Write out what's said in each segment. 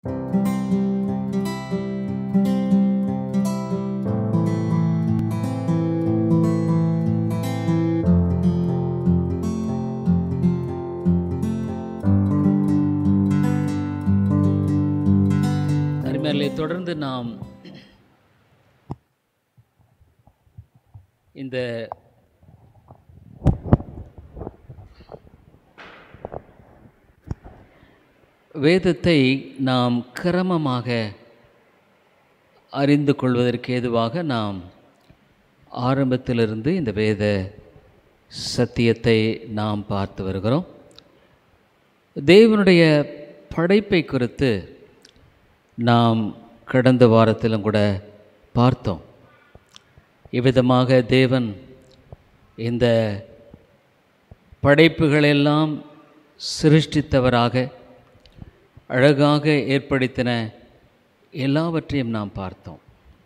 அருமையாளே தொடர்ந்து நாம் இந்த வேதத்தை நாம் கிரமமாக அறிந்து கொள்வதற்கு ஏதுவாக நாம் ஆரம்பத்திலிருந்து இந்த வேத சத்தியத்தை நாம் பார்த்து வருகிறோம் தேவனுடைய படைப்பை குறித்து நாம் கடந்த வாரத்திலும் கூட பார்த்தோம் இவ்விதமாக தேவன் இந்த படைப்புகளெல்லாம் சிருஷ்டித்தவராக அழகாக ஏற்படுத்தின எல்லாவற்றையும் நாம் பார்த்தோம்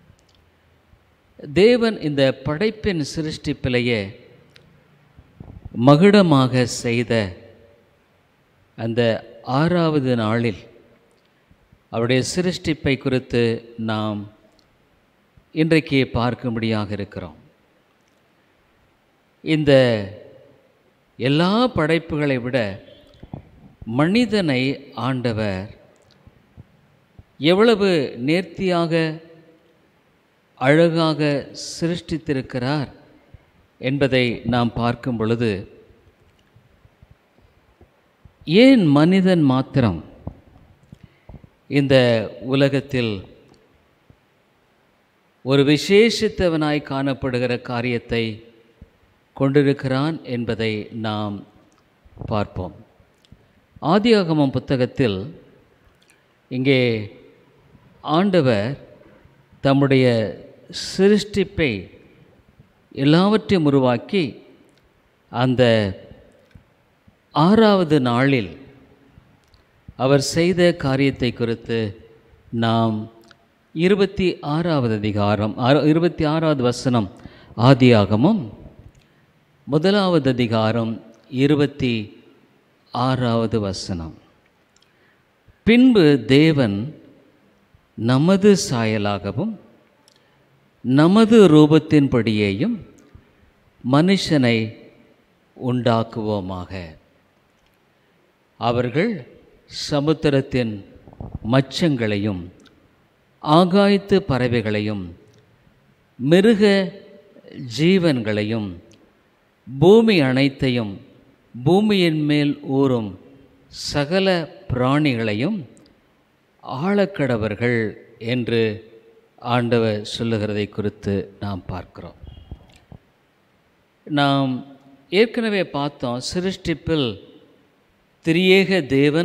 தேவன் இந்த படைப்பின் சிருஷ்டிப்பிலேயே மகுடமாக செய்த அந்த ஆறாவது நாளில் அவருடைய சிருஷ்டிப்பை குறித்து நாம் இன்றைக்கு பார்க்கும்படியாக இருக்கிறோம் இந்த எல்லா படைப்புகளை விட மனிதனை ஆண்டவர் எவ்வளவு நேர்த்தியாக அழகாக சிருஷ்டித்திருக்கிறார் என்பதை நாம் பார்க்கும் பொழுது ஏன் மனிதன் மாத்திரம் இந்த உலகத்தில் ஒரு விசேஷித்தவனாய் காணப்படுகிற காரியத்தை கொண்டிருக்கிறான் என்பதை நாம் பார்ப்போம் ஆதியாகமம் புத்தகத்தில் இங்கே ஆண்டவர் தம்முடைய சிருஷ்டிப்பை எல்லாவற்றையும் உருவாக்கி அந்த ஆறாவது நாளில் அவர் செய்த காரியத்தை குறித்து நாம் இருபத்தி ஆறாவது அதிகாரம் ஆறு- இருபத்தி ஆறாவது வசனம் ஆதியாகமும் முதலாவது அதிகாரம் இருபத்தி ஆறாவது வசனம் பின்பு தேவன் நமது சாயலாகவும் நமது ரூபத்தின்படியேயும் மனுஷனை உண்டாக்குவோமாக அவர்கள் சமுத்திரத்தின் மச்சங்களையும் ஆகாயத்து பறவைகளையும் மிருக ஜீவன்களையும் பூமி அனைத்தையும் பூமியின் மேல் ஊறும் சகல பிராணிகளையும் ஆழக்கடவர்கள் என்று ஆண்டவர் சொல்லுகிறதை குறித்து நாம் பார்க்கிறோம் நாம் ஏற்கனவே பார்த்தோம் சிருஷ்டிப்பில் திரியேக தேவன்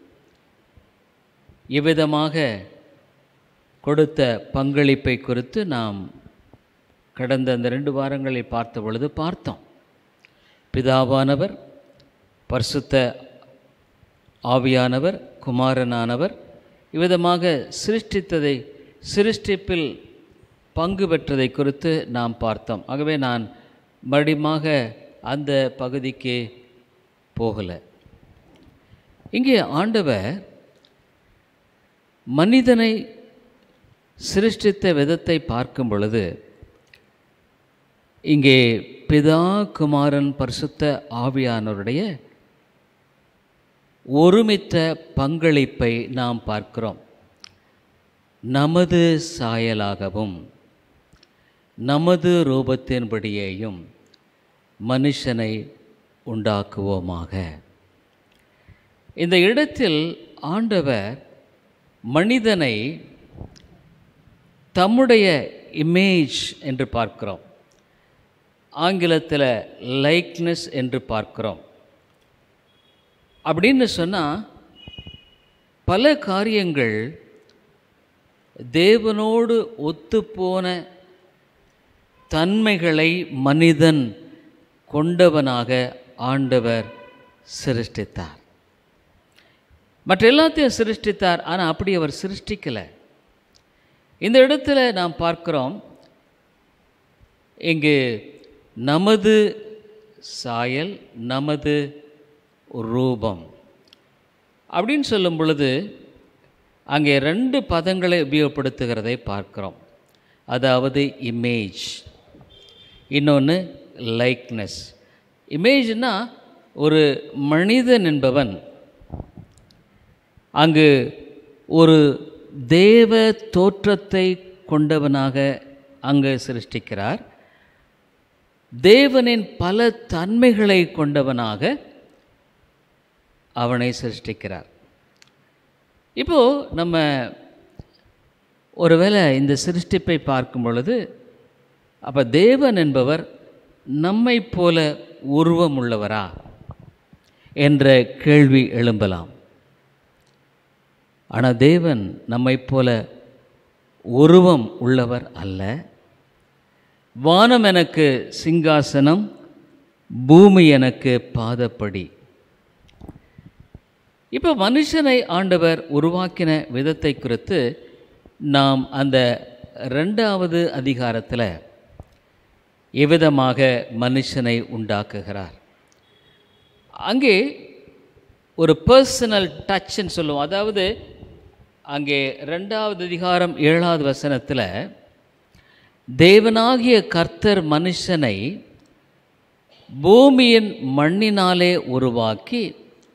இவ்விதமாக கொடுத்த பங்களிப்பை குறித்து நாம் கடந்த அந்த ரெண்டு வாரங்களில் பார்த்த பொழுது பார்த்தோம் பிதாவானவர் பரிசுத்த ஆவியானவர் குமாரனானவர் இவ்விதமாக சிருஷ்டித்ததை சிருஷ்டிப்பில் பங்கு பெற்றதை குறித்து நாம் பார்த்தோம் ஆகவே நான் மறுபடியுமாக அந்த பகுதிக்கு போகலை இங்கே ஆண்டவர் மனிதனை சிருஷ்டித்த விதத்தை பார்க்கும் பொழுது இங்கே பிதா குமாரன் பரிசுத்த ஆவியானவருடைய ஒருமித்த பங்களிப்பை நாம் பார்க்கிறோம் நமது சாயலாகவும் நமது ரூபத்தின்படியேயும் மனுஷனை உண்டாக்குவோமாக இந்த இடத்தில் ஆண்டவர் மனிதனை தம்முடைய இமேஜ் என்று பார்க்கிறோம் ஆங்கிலத்தில் லைக்னஸ் என்று பார்க்கிறோம் அப்படின்னு சொன்னால் பல காரியங்கள் தேவனோடு ஒத்துப்போன தன்மைகளை மனிதன் கொண்டவனாக ஆண்டவர் சிருஷ்டித்தார் மற்ற எல்லாத்தையும் சிருஷ்டித்தார் ஆனால் அப்படி அவர் சிருஷ்டிக்கலை இந்த இடத்துல நாம் பார்க்கிறோம் இங்கு நமது சாயல் நமது ரூபம் அப்படின்னு சொல்லும் பொழுது அங்கே ரெண்டு பதங்களை உபயோகப்படுத்துகிறதை பார்க்கிறோம் அதாவது இமேஜ் இன்னொன்று லைக்னஸ் இமேஜ்னா ஒரு மனிதன் என்பவன் அங்கு ஒரு தேவ தோற்றத்தை கொண்டவனாக அங்கு சிருஷ்டிக்கிறார் தேவனின் பல தன்மைகளை கொண்டவனாக அவனை சிருஷ்டிக்கிறார் இப்போ நம்ம ஒருவேளை இந்த சிருஷ்டிப்பை பார்க்கும் பொழுது அப்போ தேவன் என்பவர் நம்மை போல உருவம் உள்ளவரா என்ற கேள்வி எழும்பலாம் ஆனால் தேவன் நம்மை போல உருவம் உள்ளவர் அல்ல வானம் எனக்கு சிங்காசனம் பூமி எனக்கு பாதப்படி இப்போ மனுஷனை ஆண்டவர் உருவாக்கின விதத்தை குறித்து நாம் அந்த ரெண்டாவது அதிகாரத்தில் எவ்விதமாக மனுஷனை உண்டாக்குகிறார் அங்கே ஒரு பர்சனல் டச்ன்னு சொல்லுவோம் அதாவது அங்கே ரெண்டாவது அதிகாரம் ஏழாவது வசனத்தில் தேவனாகிய கர்த்தர் மனுஷனை பூமியின் மண்ணினாலே உருவாக்கி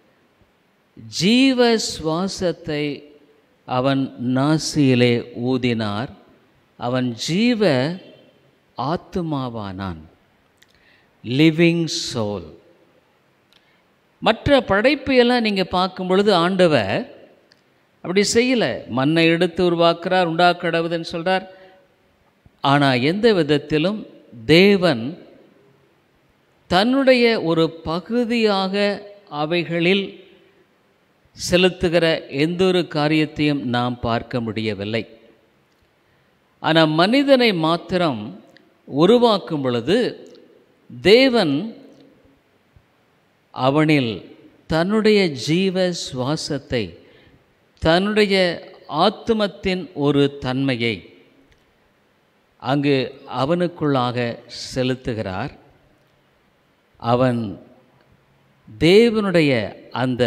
ஜீவ சுவாசத்தை அவன் நாசியிலே ஊதினார் அவன் ஜீவ ஆத்துமாவானான் லிவிங் சோல் மற்ற படைப்பு எல்லாம் நீங்கள் பார்க்கும் பொழுது ஆண்டவர் அப்படி செய்யலை மண்ணை எடுத்து உருவாக்குறார் உண்டாக்கடவுதுன்னு சொல்கிறார் ஆனால் எந்த விதத்திலும் தேவன் தன்னுடைய ஒரு பகுதியாக அவைகளில் செலுத்துகிற எந்த ஒரு காரியத்தையும் நாம் பார்க்க முடியவில்லை ஆனால் மனிதனை மாத்திரம் உருவாக்கும் பொழுது தேவன் அவனில் தன்னுடைய ஜீவ சுவாசத்தை தன்னுடைய ஆத்துமத்தின் ஒரு தன்மையை அங்கு அவனுக்குள்ளாக செலுத்துகிறார் அவன் தேவனுடைய அந்த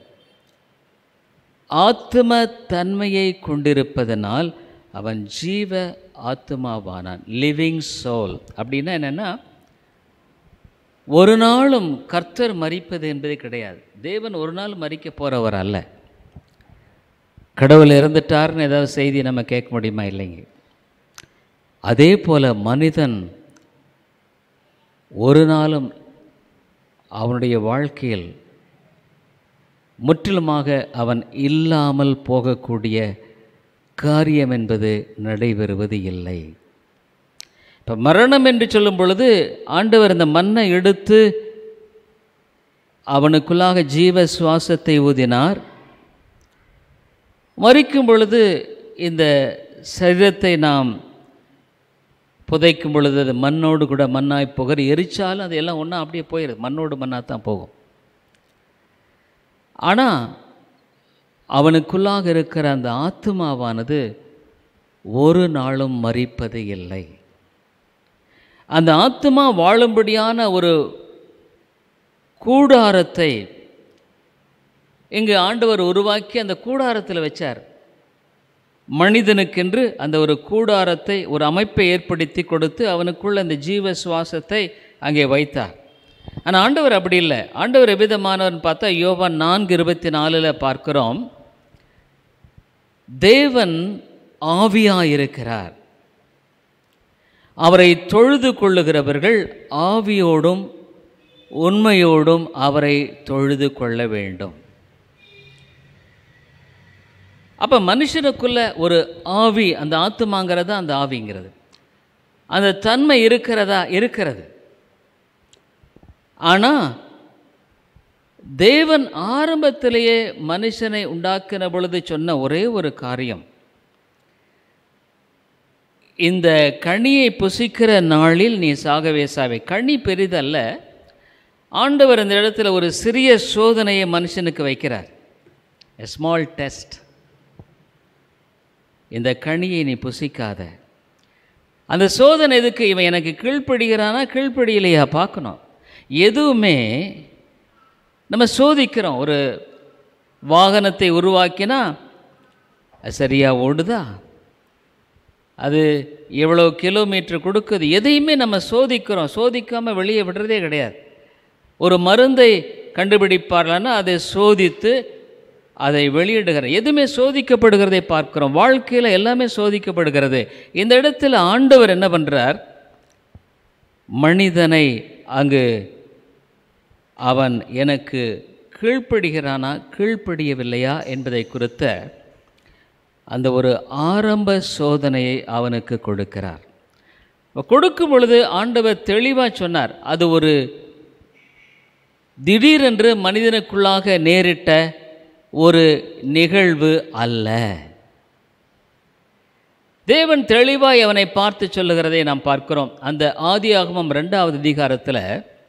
ஆத்தும தன்மையை கொண்டிருப்பதனால் அவன் ஜீவ ஆத்மாவானான் லிவிங் சோல் அப்படின்னா என்னென்னா ஒரு நாளும் கர்த்தர் மறிப்பது என்பது கிடையாது தேவன் ஒரு நாள் மறிக்க போகிறவர் அல்ல கடவுள் இறந்துட்டார்னு ஏதாவது செய்தி நம்ம கேட்க முடியுமா இல்லைங்க அதே போல் மனிதன் ஒரு நாளும் அவனுடைய வாழ்க்கையில் முற்றிலுமாக அவன் இல்லாமல் போகக்கூடிய காரியம் என்பது நடைபெறுவது இல்லை இப்போ மரணம் என்று சொல்லும் பொழுது ஆண்டவர் இந்த மண்ணை எடுத்து அவனுக்குள்ளாக ஜீவ சுவாசத்தை ஊதினார் மறிக்கும் பொழுது இந்த சரீரத்தை நாம் புதைக்கும் பொழுது அது மண்ணோடு கூட மண்ணாய் புகர் எரிச்சாலும் அது எல்லாம் ஒன்றா அப்படியே போயிடுது மண்ணோடு மண்ணாக தான் போகும் ஆனால் அவனுக்குள்ளாக இருக்கிற அந்த ஆத்மாவானது ஒரு நாளும் மறிப்பது இல்லை அந்த ஆத்மா வாழும்படியான ஒரு கூடாரத்தை இங்கு ஆண்டவர் உருவாக்கி அந்த கூடாரத்தில் வச்சார் மனிதனுக்கென்று அந்த ஒரு கூடாரத்தை ஒரு அமைப்பை ஏற்படுத்தி கொடுத்து அவனுக்குள்ள அந்த ஜீவ சுவாசத்தை அங்கே வைத்தார் ஆனால் ஆண்டவர் அப்படி இல்லை ஆண்டவர் எவ்விதமானவர்னு பார்த்தா யோவான் நான்கு இருபத்தி நாலில் பார்க்கிறோம் தேவன் ஆவியாயிருக்கிறார் அவரை தொழுது கொள்ளுகிறவர்கள் ஆவியோடும் உண்மையோடும் அவரை தொழுது கொள்ள வேண்டும் அப்போ மனுஷனுக்குள்ள ஒரு ஆவி அந்த ஆத்துமாங்கிறதா அந்த ஆவிங்கிறது அந்த தன்மை இருக்கிறதா இருக்கிறது ஆனால் தேவன் ஆரம்பத்திலேயே மனுஷனை உண்டாக்கின பொழுது சொன்ன ஒரே ஒரு காரியம் இந்த கனியை புசிக்கிற நாளில் நீ சாகவே சாவே கனி பெரிதல்ல ஆண்டவர் இந்த இடத்துல ஒரு சிறிய சோதனையை மனுஷனுக்கு வைக்கிறார் எ ஸ்மால் டெஸ்ட் இந்த கனியை நீ புசிக்காத அந்த சோதனை எதுக்கு இவன் எனக்கு கீழ்ப்படுகிறானா கீழ்ப்படியிலையா பார்க்கணும் எதுவுமே நம்ம சோதிக்கிறோம் ஒரு வாகனத்தை உருவாக்கினா அது சரியா ஓடுதா அது எவ்வளோ கிலோமீட்டர் கொடுக்குது எதையுமே நம்ம சோதிக்கிறோம் சோதிக்காமல் வெளியே விடுறதே கிடையாது ஒரு மருந்தை கண்டுபிடிப்பார்கள்னா அதை சோதித்து அதை வெளியிடுகிற எதுவுமே சோதிக்கப்படுகிறதை பார்க்கிறோம் வாழ்க்கையில் எல்லாமே சோதிக்கப்படுகிறது இந்த இடத்துல ஆண்டவர் என்ன பண்ணுறார் மனிதனை அங்கு அவன் எனக்கு கீழ்ப்படுகிறானா கீழ்ப்படியவில்லையா என்பதை குறித்த அந்த ஒரு ஆரம்ப சோதனையை அவனுக்கு கொடுக்கிறார் இப்ப கொடுக்கும் பொழுது ஆண்டவர் தெளிவாக சொன்னார் அது ஒரு திடீரென்று மனிதனுக்குள்ளாக நேரிட்ட ஒரு நிகழ்வு அல்ல தேவன் தெளிவாய் அவனை பார்த்து சொல்லுகிறதை நாம் பார்க்கிறோம் அந்த ஆதியாகமம் ரெண்டாவது அதிகாரத்தில்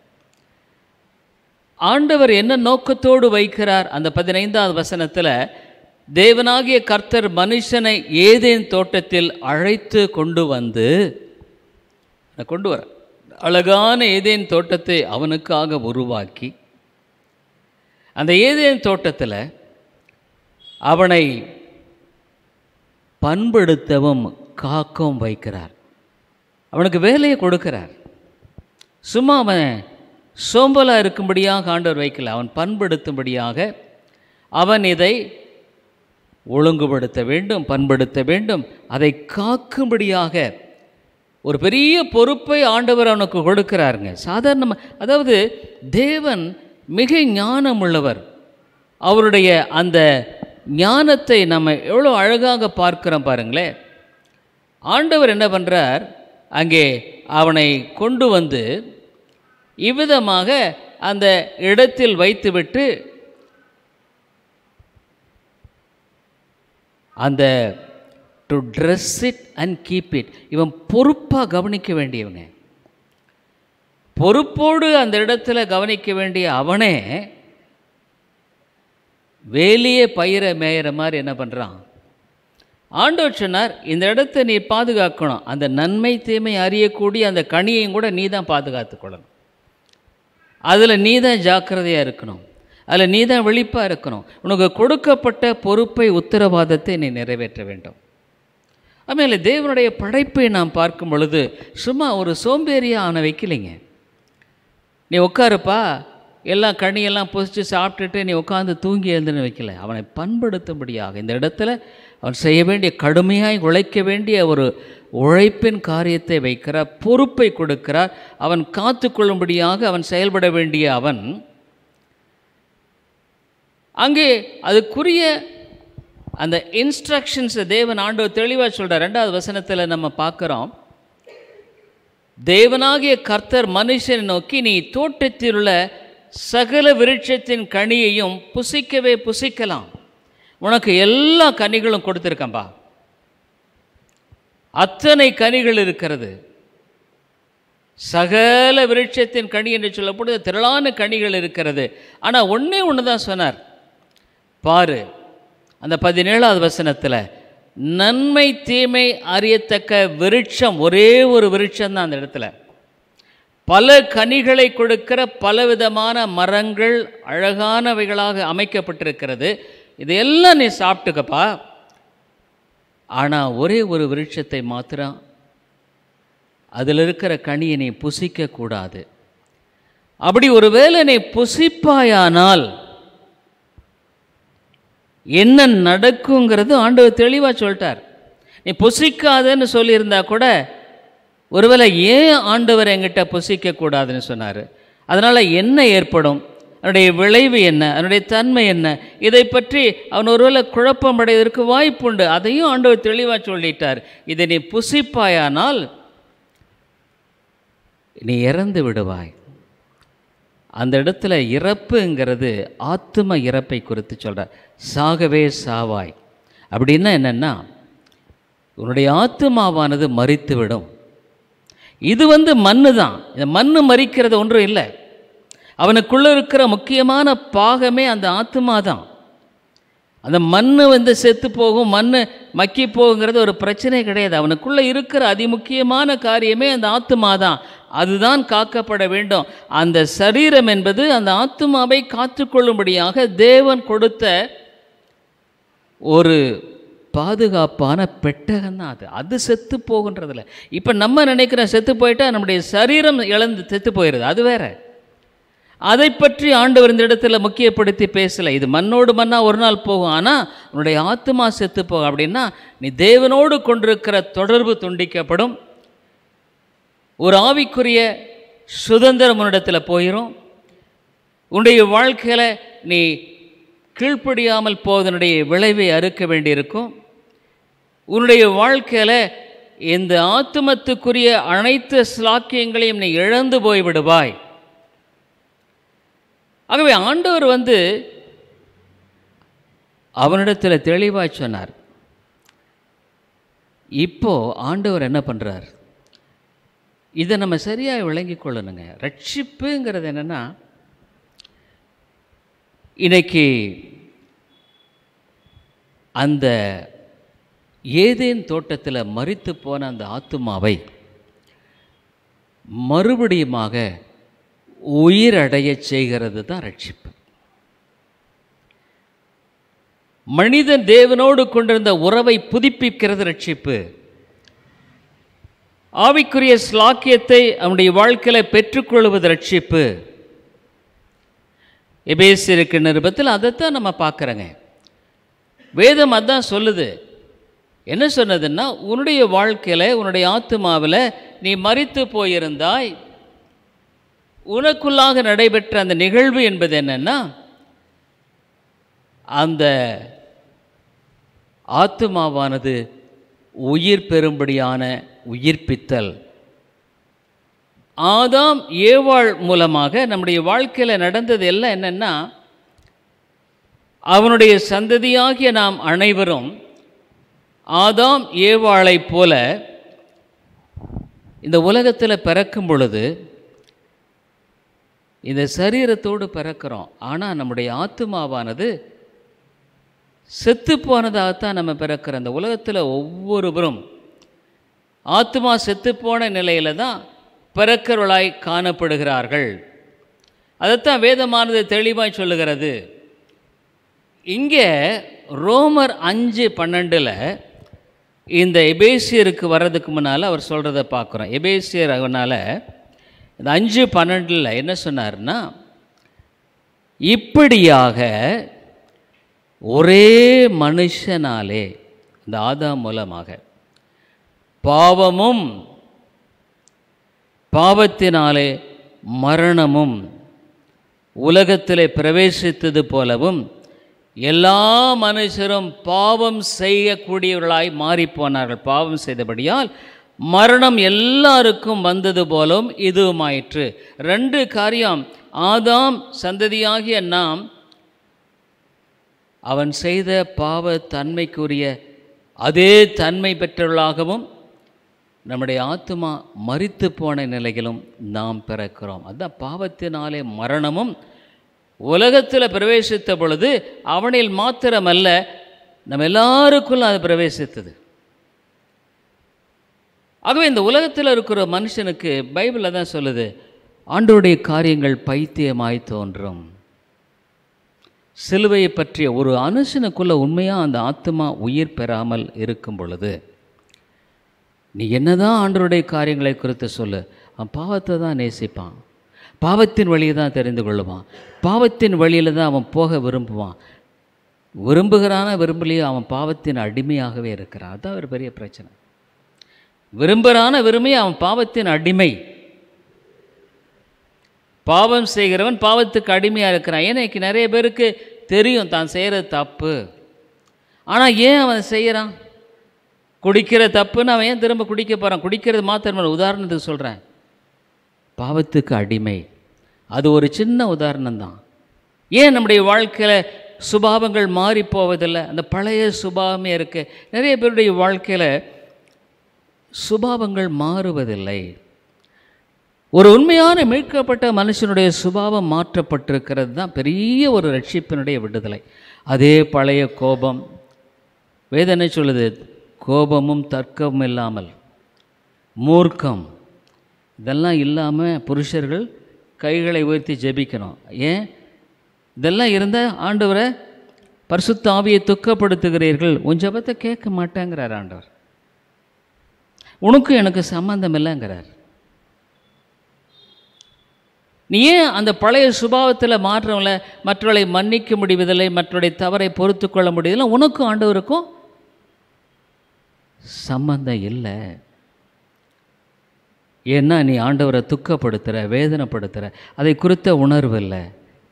ஆண்டவர் என்ன நோக்கத்தோடு வைக்கிறார் அந்த பதினைந்தாவது வசனத்தில் தேவனாகிய கர்த்தர் மனுஷனை ஏதேன் தோட்டத்தில் அழைத்து கொண்டு வந்து கொண்டு வர அழகான ஏதேன் தோட்டத்தை அவனுக்காக உருவாக்கி அந்த ஏதேன் தோட்டத்தில் அவனை பண்படுத்தவும் காக்கவும் வைக்கிறார் அவனுக்கு வேலையை கொடுக்கிறார் சும்மா அவன் சோம்பலாக இருக்கும்படியாக ஆண்டவர் வைக்கல அவன் பண்படுத்தும்படியாக அவன் இதை ஒழுங்குபடுத்த வேண்டும் பண்படுத்த வேண்டும் அதை காக்கும்படியாக ஒரு பெரிய பொறுப்பை ஆண்டவர் அவனுக்கு கொடுக்கிறாருங்க சாதாரண அதாவது தேவன் மிக ஞானம் உள்ளவர் அவருடைய அந்த ஞானத்தை நம்ம எவ்வளோ அழகாக பார்க்கிறோம் பாருங்களேன் ஆண்டவர் என்ன பண்ணுறார் அங்கே அவனை கொண்டு வந்து இவ்விதமாக அந்த இடத்தில் வைத்துவிட்டு அந்த to dress it and keep it இவன் பொறுப்பாக கவனிக்க வேண்டியவங்க பொறுப்போடு அந்த இடத்துல கவனிக்க வேண்டிய அவனே வேலியே பயிரை மேயிற மாதிரி என்ன பண்ணுறான் ஆண்டவர் சொன்னார் இந்த இடத்த நீ பாதுகாக்கணும் அந்த நன்மை தீமை அறியக்கூடிய அந்த கனியையும் கூட நீ தான் பாதுகாத்துக்கொள்ளணும் அதில் நீ தான் ஜாக்கிரதையாக இருக்கணும் அதில் நீ தான் விழிப்பாக இருக்கணும் உனக்கு கொடுக்கப்பட்ட பொறுப்பை உத்தரவாதத்தை நீ நிறைவேற்ற வேண்டும் ஆಮೇಲೆ தேவனுடைய படைப்பை நாம் பார்க்கும் பொழுது சும்மா ஒரு சோம்பேறியாக அவனை வைக்கலைங்க நீ உட்காருப்பா எல்லாம் கனியெல்லாம் பொசிச்சு சாப்பிட்டுட்டு நீ உட்காந்து தூங்கி எழுந்துன்னு வைக்கல அவனை பண்படுத்தும்படியாக இந்த இடத்துல அவன் செய்ய வேண்டிய கடுமையாய் உழைக்க வேண்டிய ஒரு உழைப்பின் காரியத்தை வைக்கிறார் பொறுப்பை கொடுக்கிறார் அவன் காத்து கொள்ளும்படியாக அவன் செயல்பட வேண்டிய அவன் அங்கே அதுக்குரிய அந்த இன்ஸ்ட்ரக்ஷன்ஸை தேவன் ஆண்டவர் தெளிவாக சொல்கிறார் ரெண்டாவது வசனத்தில் நம்ம பார்க்குறோம் தேவனாகிய கர்த்தர் மனுஷனை நோக்கி நீ தோட்டத்தில் உள்ள சகல விருட்சத்தின் கனியையும் புசிக்கவே புசிக்கலாம் உனக்கு எல்லா கனிகளும் கொடுத்துருக்கேன்பா அத்தனை கனிகள் இருக்கிறது சகல விருட்சத்தின் கனி என்று சொல்லப்படுது திரளான கனிகள் இருக்கிறது ஆனால் ஒன்றே ஒன்று தான் சொன்னார் பாரு அந்த பதினேழாவது வசனத்தில் நன்மை தீமை அறியத்தக்க விருட்சம் ஒரே ஒரு விருட்சம் தான் அந்த இடத்துல பல கனிகளை கொடுக்கிற பலவிதமான மரங்கள் அழகானவைகளாக அமைக்கப்பட்டிருக்கிறது இதையெல்லாம் நீ சாப்பிட்டுக்கப்பா ஆனால் ஒரே ஒரு விருட்சத்தை மாத்திரம் அதில் இருக்கிற கனியை நீ புசிக்கக்கூடாது அப்படி ஒருவேளை நீ புசிப்பாயானால் என்ன நடக்குங்கிறது ஆண்டவர் தெளிவாக சொல்லிட்டார் நீ புசிக்காதன்னு சொல்லியிருந்தா கூட ஒருவேளை ஏன் ஆண்டவர் என்கிட்ட புசிக்கக்கூடாதுன்னு சொன்னார் அதனால் என்ன ஏற்படும் அதனுடைய விளைவு என்ன அதனுடைய தன்மை என்ன இதை பற்றி அவன் ஒருவேளை குழப்பம் அடைவதற்கு வாய்ப்புண்டு அதையும் ஆண்டவர் தெளிவாக சொல்லிட்டார் இதை நீ புசிப்பாயானால் நீ இறந்து விடுவாய் அந்த இடத்துல இறப்புங்கிறது ஆத்தும இறப்பை குறித்து சொல்கிறார் சாகவே சாவாய் அப்படின்னா என்னென்னா உன்னுடைய ஆத்துமாவானது மறித்து விடும் இது வந்து மண்ணு தான் இந்த மண்ணு மறிக்கிறது ஒன்றும் இல்லை அவனுக்குள்ளே இருக்கிற முக்கியமான பாகமே அந்த ஆத்மா தான் அந்த மண் வந்து செத்து போகும் மண் மக்கி போகுங்கிறது ஒரு பிரச்சனை கிடையாது அவனுக்குள்ளே இருக்கிற அதிமுக்கியமான காரியமே அந்த ஆத்மா தான் அதுதான் காக்கப்பட வேண்டும் அந்த சரீரம் என்பது அந்த ஆத்மாவை காத்துக்கொள்ளும்படியாக தேவன் கொடுத்த ஒரு பாதுகாப்பான பெட்டகம் தான் அது அது செத்து போகின்றதில்ல இப்போ நம்ம நினைக்கிறோம் செத்து போயிட்டா நம்முடைய சரீரம் இழந்து செத்து போயிடுது அது வேற அதை பற்றி ஆண்டவர் இந்த இடத்துல முக்கியப்படுத்தி பேசலை இது மண்ணோடு மண்ணா ஒரு நாள் போகும் ஆனால் உன்னுடைய ஆத்மா செத்து போகும் அப்படின்னா நீ தேவனோடு கொண்டிருக்கிற தொடர்பு துண்டிக்கப்படும் ஒரு ஆவிக்குரிய சுதந்திரம் உன்னிடத்தில் போயிடும் உன்னுடைய வாழ்க்கையில் நீ கீழ்ப்படியாமல் போவதனுடைய விளைவை அறுக்க வேண்டியிருக்கும் உன்னுடைய வாழ்க்கையில் இந்த ஆத்துமத்துக்குரிய அனைத்து ஸ்லாக்கியங்களையும் நீ இழந்து போய்விடுவாய் ஆகவே ஆண்டவர் வந்து அவனிடத்தில் தெளிவாய் சொன்னார் இப்போ ஆண்டவர் என்ன பண்ணுறார் இதை நம்ம சரியாக விளங்கிக் கொள்ளணுங்க ரட்சிப்புங்கிறது என்னென்னா இன்னைக்கு அந்த ஏதேன் தோட்டத்தில் மறித்து போன அந்த ஆத்துமாவை மறுபடியுமாக உயிரடையச் செய்கிறது தான் ரட்சிப்பு மனிதன் தேவனோடு கொண்டிருந்த உறவை புதுப்பிக்கிறது ரட்சிப்பு ஆவிக்குரிய ஸ்லாக்கியத்தை அவனுடைய வாழ்க்கையில் பெற்றுக்கொள்வது ரட்சிப்பு எபேசிருக்கு நிருபத்தில் அதைத்தான் நம்ம பார்க்குறோங்க வேதம் அதான் சொல்லுது என்ன சொன்னதுன்னா உன்னுடைய வாழ்க்கையில் உன்னுடைய ஆத்மாவில் நீ மறித்து போயிருந்தாய் உனக்குள்ளாக நடைபெற்ற அந்த நிகழ்வு என்பது என்னன்னா அந்த ஆத்மாவானது உயிர் பெறும்படியான உயிர்ப்பித்தல் ஆதாம் ஏவாள் மூலமாக நம்முடைய வாழ்க்கையில் நடந்தது எல்லாம் என்னென்னா அவனுடைய சந்ததியாகிய நாம் அனைவரும் ஆதாம் ஏவாளைப் போல இந்த உலகத்தில் பிறக்கும் பொழுது இந்த சரீரத்தோடு பிறக்கிறோம் ஆனால் நம்முடைய ஆத்மாவானது செத்து போனதாகத்தான் நம்ம பிறக்கிற அந்த உலகத்தில் ஒவ்வொருவரும் ஆத்மா செத்துப்போன நிலையில் தான் பிறக்கிறவளாய் காணப்படுகிறார்கள் அதைத்தான் வேதமானது தெளிவாய் சொல்லுகிறது இங்கே ரோமர் அஞ்சு பன்னெண்டில் இந்த எபேசியருக்கு வர்றதுக்கு முன்னால் அவர் சொல்கிறத பார்க்குறோம் எபேசியர் அவனால் இந்த அஞ்சு பன்னெண்டில் என்ன சொன்னார்னா இப்படியாக ஒரே மனுஷனாலே இந்த ஆதாம் மூலமாக பாவமும் பாவத்தினாலே மரணமும் உலகத்திலே பிரவேசித்தது போலவும் எல்லா மனுஷரும் பாவம் செய்யக்கூடியவர்களாய் மாறிப்போனார்கள் பாவம் செய்தபடியால் மரணம் எல்லாருக்கும் வந்தது போலும் இதுவுமாயிற்று ரெண்டு காரியம் ஆதாம் சந்ததியாகிய நாம் அவன் செய்த பாவ தன்மைக்குரிய அதே தன்மை பெற்றவர்களாகவும் நம்முடைய ஆத்மா மறித்து போன நிலையிலும் நாம் பிறக்கிறோம் அதான் பாவத்தினாலே மரணமும் உலகத்தில் பிரவேசித்த பொழுது அவனில் மாத்திரமல்ல நம்ம எல்லாருக்குள்ளும் அது பிரவேசித்தது ஆகவே இந்த உலகத்தில் இருக்கிற மனுஷனுக்கு பைபிளில் தான் சொல்லுது ஆண்டோடைய காரியங்கள் பைத்தியமாய் தோன்றும் சிலுவையை பற்றிய ஒரு அனுஷனுக்குள்ள உண்மையாக அந்த ஆத்மா உயிர் பெறாமல் இருக்கும் பொழுது நீ என்னதான் ஆண்டவருடைய காரியங்களை குறித்து சொல்லு அவன் பாவத்தை தான் நேசிப்பான் பாவத்தின் வழியை தான் தெரிந்து கொள்ளுவான் பாவத்தின் வழியில் தான் அவன் போக விரும்புவான் விரும்புகிறான விரும்பலையோ அவன் பாவத்தின் அடிமையாகவே இருக்கிறான் அதுதான் ஒரு பெரிய பிரச்சனை விரும்புகிறான விரும்பி அவன் பாவத்தின் அடிமை பாவம் செய்கிறவன் பாவத்துக்கு அடிமையாக இருக்கிறான் ஏன்னா இன்னைக்கு நிறைய பேருக்கு தெரியும் தான் செய்கிறது தப்பு ஆனால் ஏன் அவன் செய்கிறான் குடிக்கிற தப்புன்னு அவன் ஏன் திரும்ப குடிக்க போகிறான் குடிக்கிறது மாத்திரம் உதாரணத்துக்கு சொல்கிறேன் பாவத்துக்கு அடிமை அது ஒரு சின்ன உதாரணம் தான் ஏன் நம்முடைய வாழ்க்கையில் சுபாவங்கள் மாறி போவதில்லை அந்த பழைய சுபாவமே இருக்குது நிறைய பேருடைய வாழ்க்கையில் சுபாவங்கள் மாறுவதில்லை ஒரு உண்மையான மீட்கப்பட்ட மனுஷனுடைய சுபாவம் மாற்றப்பட்டிருக்கிறது தான் பெரிய ஒரு ரட்சிப்பினுடைய விடுதலை அதே பழைய கோபம் வேதனை சொல்லுது கோபமும் தர்க்கமும் இல்லாமல் மூர்க்கம் இதெல்லாம் இல்லாமல் புருஷர்கள் கைகளை உயர்த்தி ஜெபிக்கணும் ஏன் இதெல்லாம் இருந்தால் ஆண்டவரை பரிசுத்த ஆவியை துக்கப்படுத்துகிறீர்கள் உன் ஜெபத்தை கேட்க மாட்டேங்கிறார் ஆண்டவர் உனக்கும் எனக்கு சம்பந்தம் இல்லைங்கிறார் நீ ஏன் அந்த பழைய சுபாவத்தில் மாற்றவங்கள மற்றவர்களை மன்னிக்க முடிவதில்லை மற்றவருடைய தவறை பொறுத்து கொள்ள முடியதில்லை உனக்கும் ஆண்டவருக்கும் சம்பந்தம் இல்லை ஏன்னா நீ ஆண்டவரை துக்கப்படுத்துகிற வேதனைப்படுத்துகிற அதை குறித்த உணர்வு இல்லை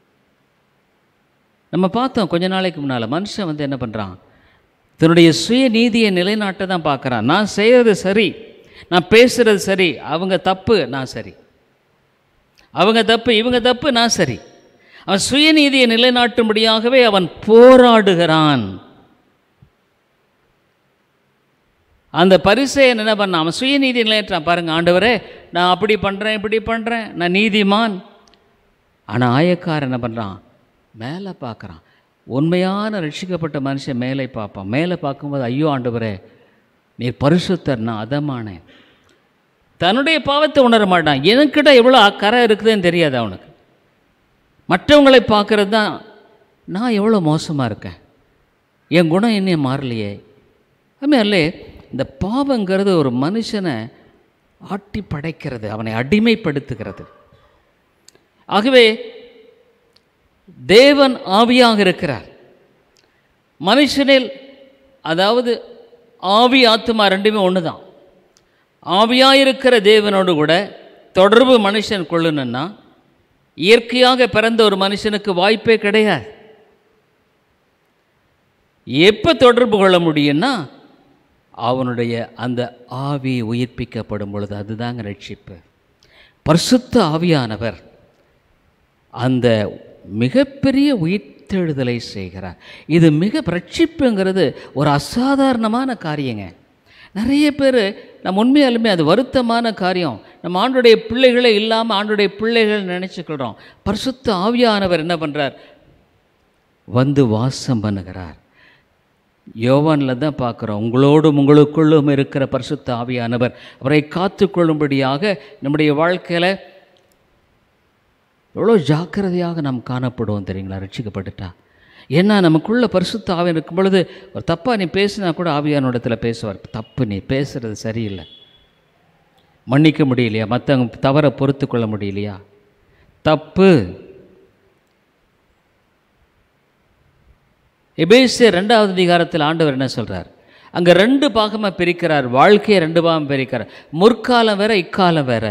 நம்ம பார்த்தோம் கொஞ்ச நாளைக்கு முன்னால் மனுஷன் வந்து என்ன பண்ணுறான் தன்னுடைய சுய நீதியை நிலைநாட்ட தான் பார்க்குறான் நான் செய்கிறது சரி நான் பேசுகிறது சரி அவங்க தப்பு நான் சரி அவங்க தப்பு இவங்க தப்பு நான் சரி அவன் சுயநீதியை நிலைநாட்டும்படியாகவே அவன் போராடுகிறான் அந்த பரிசையன் என்ன பண்ணான் அவன் சுயநீதி நிலையற்றான் பாருங்க ஆண்டவரே நான் அப்படி பண்ணுறேன் இப்படி பண்ணுறேன் நான் நீதிமான் ஆனால் ஆயக்காரன் என்ன பண்ணுறான் மேலே பார்க்குறான் உண்மையான ரட்சிக்கப்பட்ட மனுஷன் மேலே பார்ப்பான் மேலே பார்க்கும்போது ஐயோ ஆண்டவரே நீர் பரிசுத்தர் நான் அதமானேன் தன்னுடைய பாவத்தை உணர மாட்டான் எனக்கிட்ட எவ்வளோ கரை இருக்குதுன்னு தெரியாது அவனுக்கு மற்றவங்களை பார்க்கறது தான் நான் எவ்வளோ மோசமாக இருக்கேன் என் குணம் இன்னும் மாறலையே அதுமாதிரிலே இந்த பாவங்கிறது ஒரு மனுஷனை ஆட்டி படைக்கிறது அவனை அடிமைப்படுத்துகிறது ஆகவே தேவன் ஆவியாக இருக்கிறார் மனுஷனில் அதாவது ஆவி ஆத்மா ரெண்டுமே ஒன்று தான் ஆவியாயிருக்கிற தேவனோடு கூட தொடர்பு மனுஷன் கொள்ளணும்னா இயற்கையாக பிறந்த ஒரு மனுஷனுக்கு வாய்ப்பே கிடையாது எப்போ தொடர்பு கொள்ள முடியும்னா அவனுடைய அந்த ஆவி உயிர்ப்பிக்கப்படும் பொழுது அதுதாங்க ரட்சிப்பு பரிசுத்த ஆவியானவர் அந்த மிகப்பெரிய உயிர்த்தெழுதலை செய்கிறார் இது மிக ரட்சிப்புங்கிறது ஒரு அசாதாரணமான காரியங்க நிறைய பேர் நம்ம உண்மையாலுமே அது வருத்தமான காரியம் நம்ம ஆண்டுடைய பிள்ளைகளே இல்லாமல் ஆண்டுடைய பிள்ளைகள் நினச்சிக்கிறோம் பரிசுத்த ஆவியானவர் என்ன பண்ணுறார் வந்து வாசம் பண்ணுகிறார் யோவானில் தான் பார்க்குறோம் உங்களோடும் உங்களுக்குள்ளும் இருக்கிற பரிசுத்த ஆவியானவர் அவரை காத்துக்கொள்ளும்படியாக நம்முடைய வாழ்க்கையில் எவ்வளோ ஜாக்கிரதையாக நாம் காணப்படுவோம் தெரியுங்களா ரட்சிக்கப்பட்டுட்டா ஏன்னா நமக்குள்ள பரிசுத்த ஆவியன் இருக்கும் பொழுது ஒரு தப்பாக நீ பேசினா கூட ஆவியான இடத்துல பேசுவார் தப்பு நீ பேசுகிறது சரியில்லை மன்னிக்க முடியலையா மற்றவங்க தவறை பொறுத்து கொள்ள முடியலையா தப்பு எபேசிய ரெண்டாவது அதிகாரத்தில் ஆண்டவர் என்ன சொல்கிறார் அங்கே ரெண்டு பாகமாக பிரிக்கிறார் வாழ்க்கையை ரெண்டு பாகம் பிரிக்கிறார் முற்காலம் வேற இக்காலம் வேற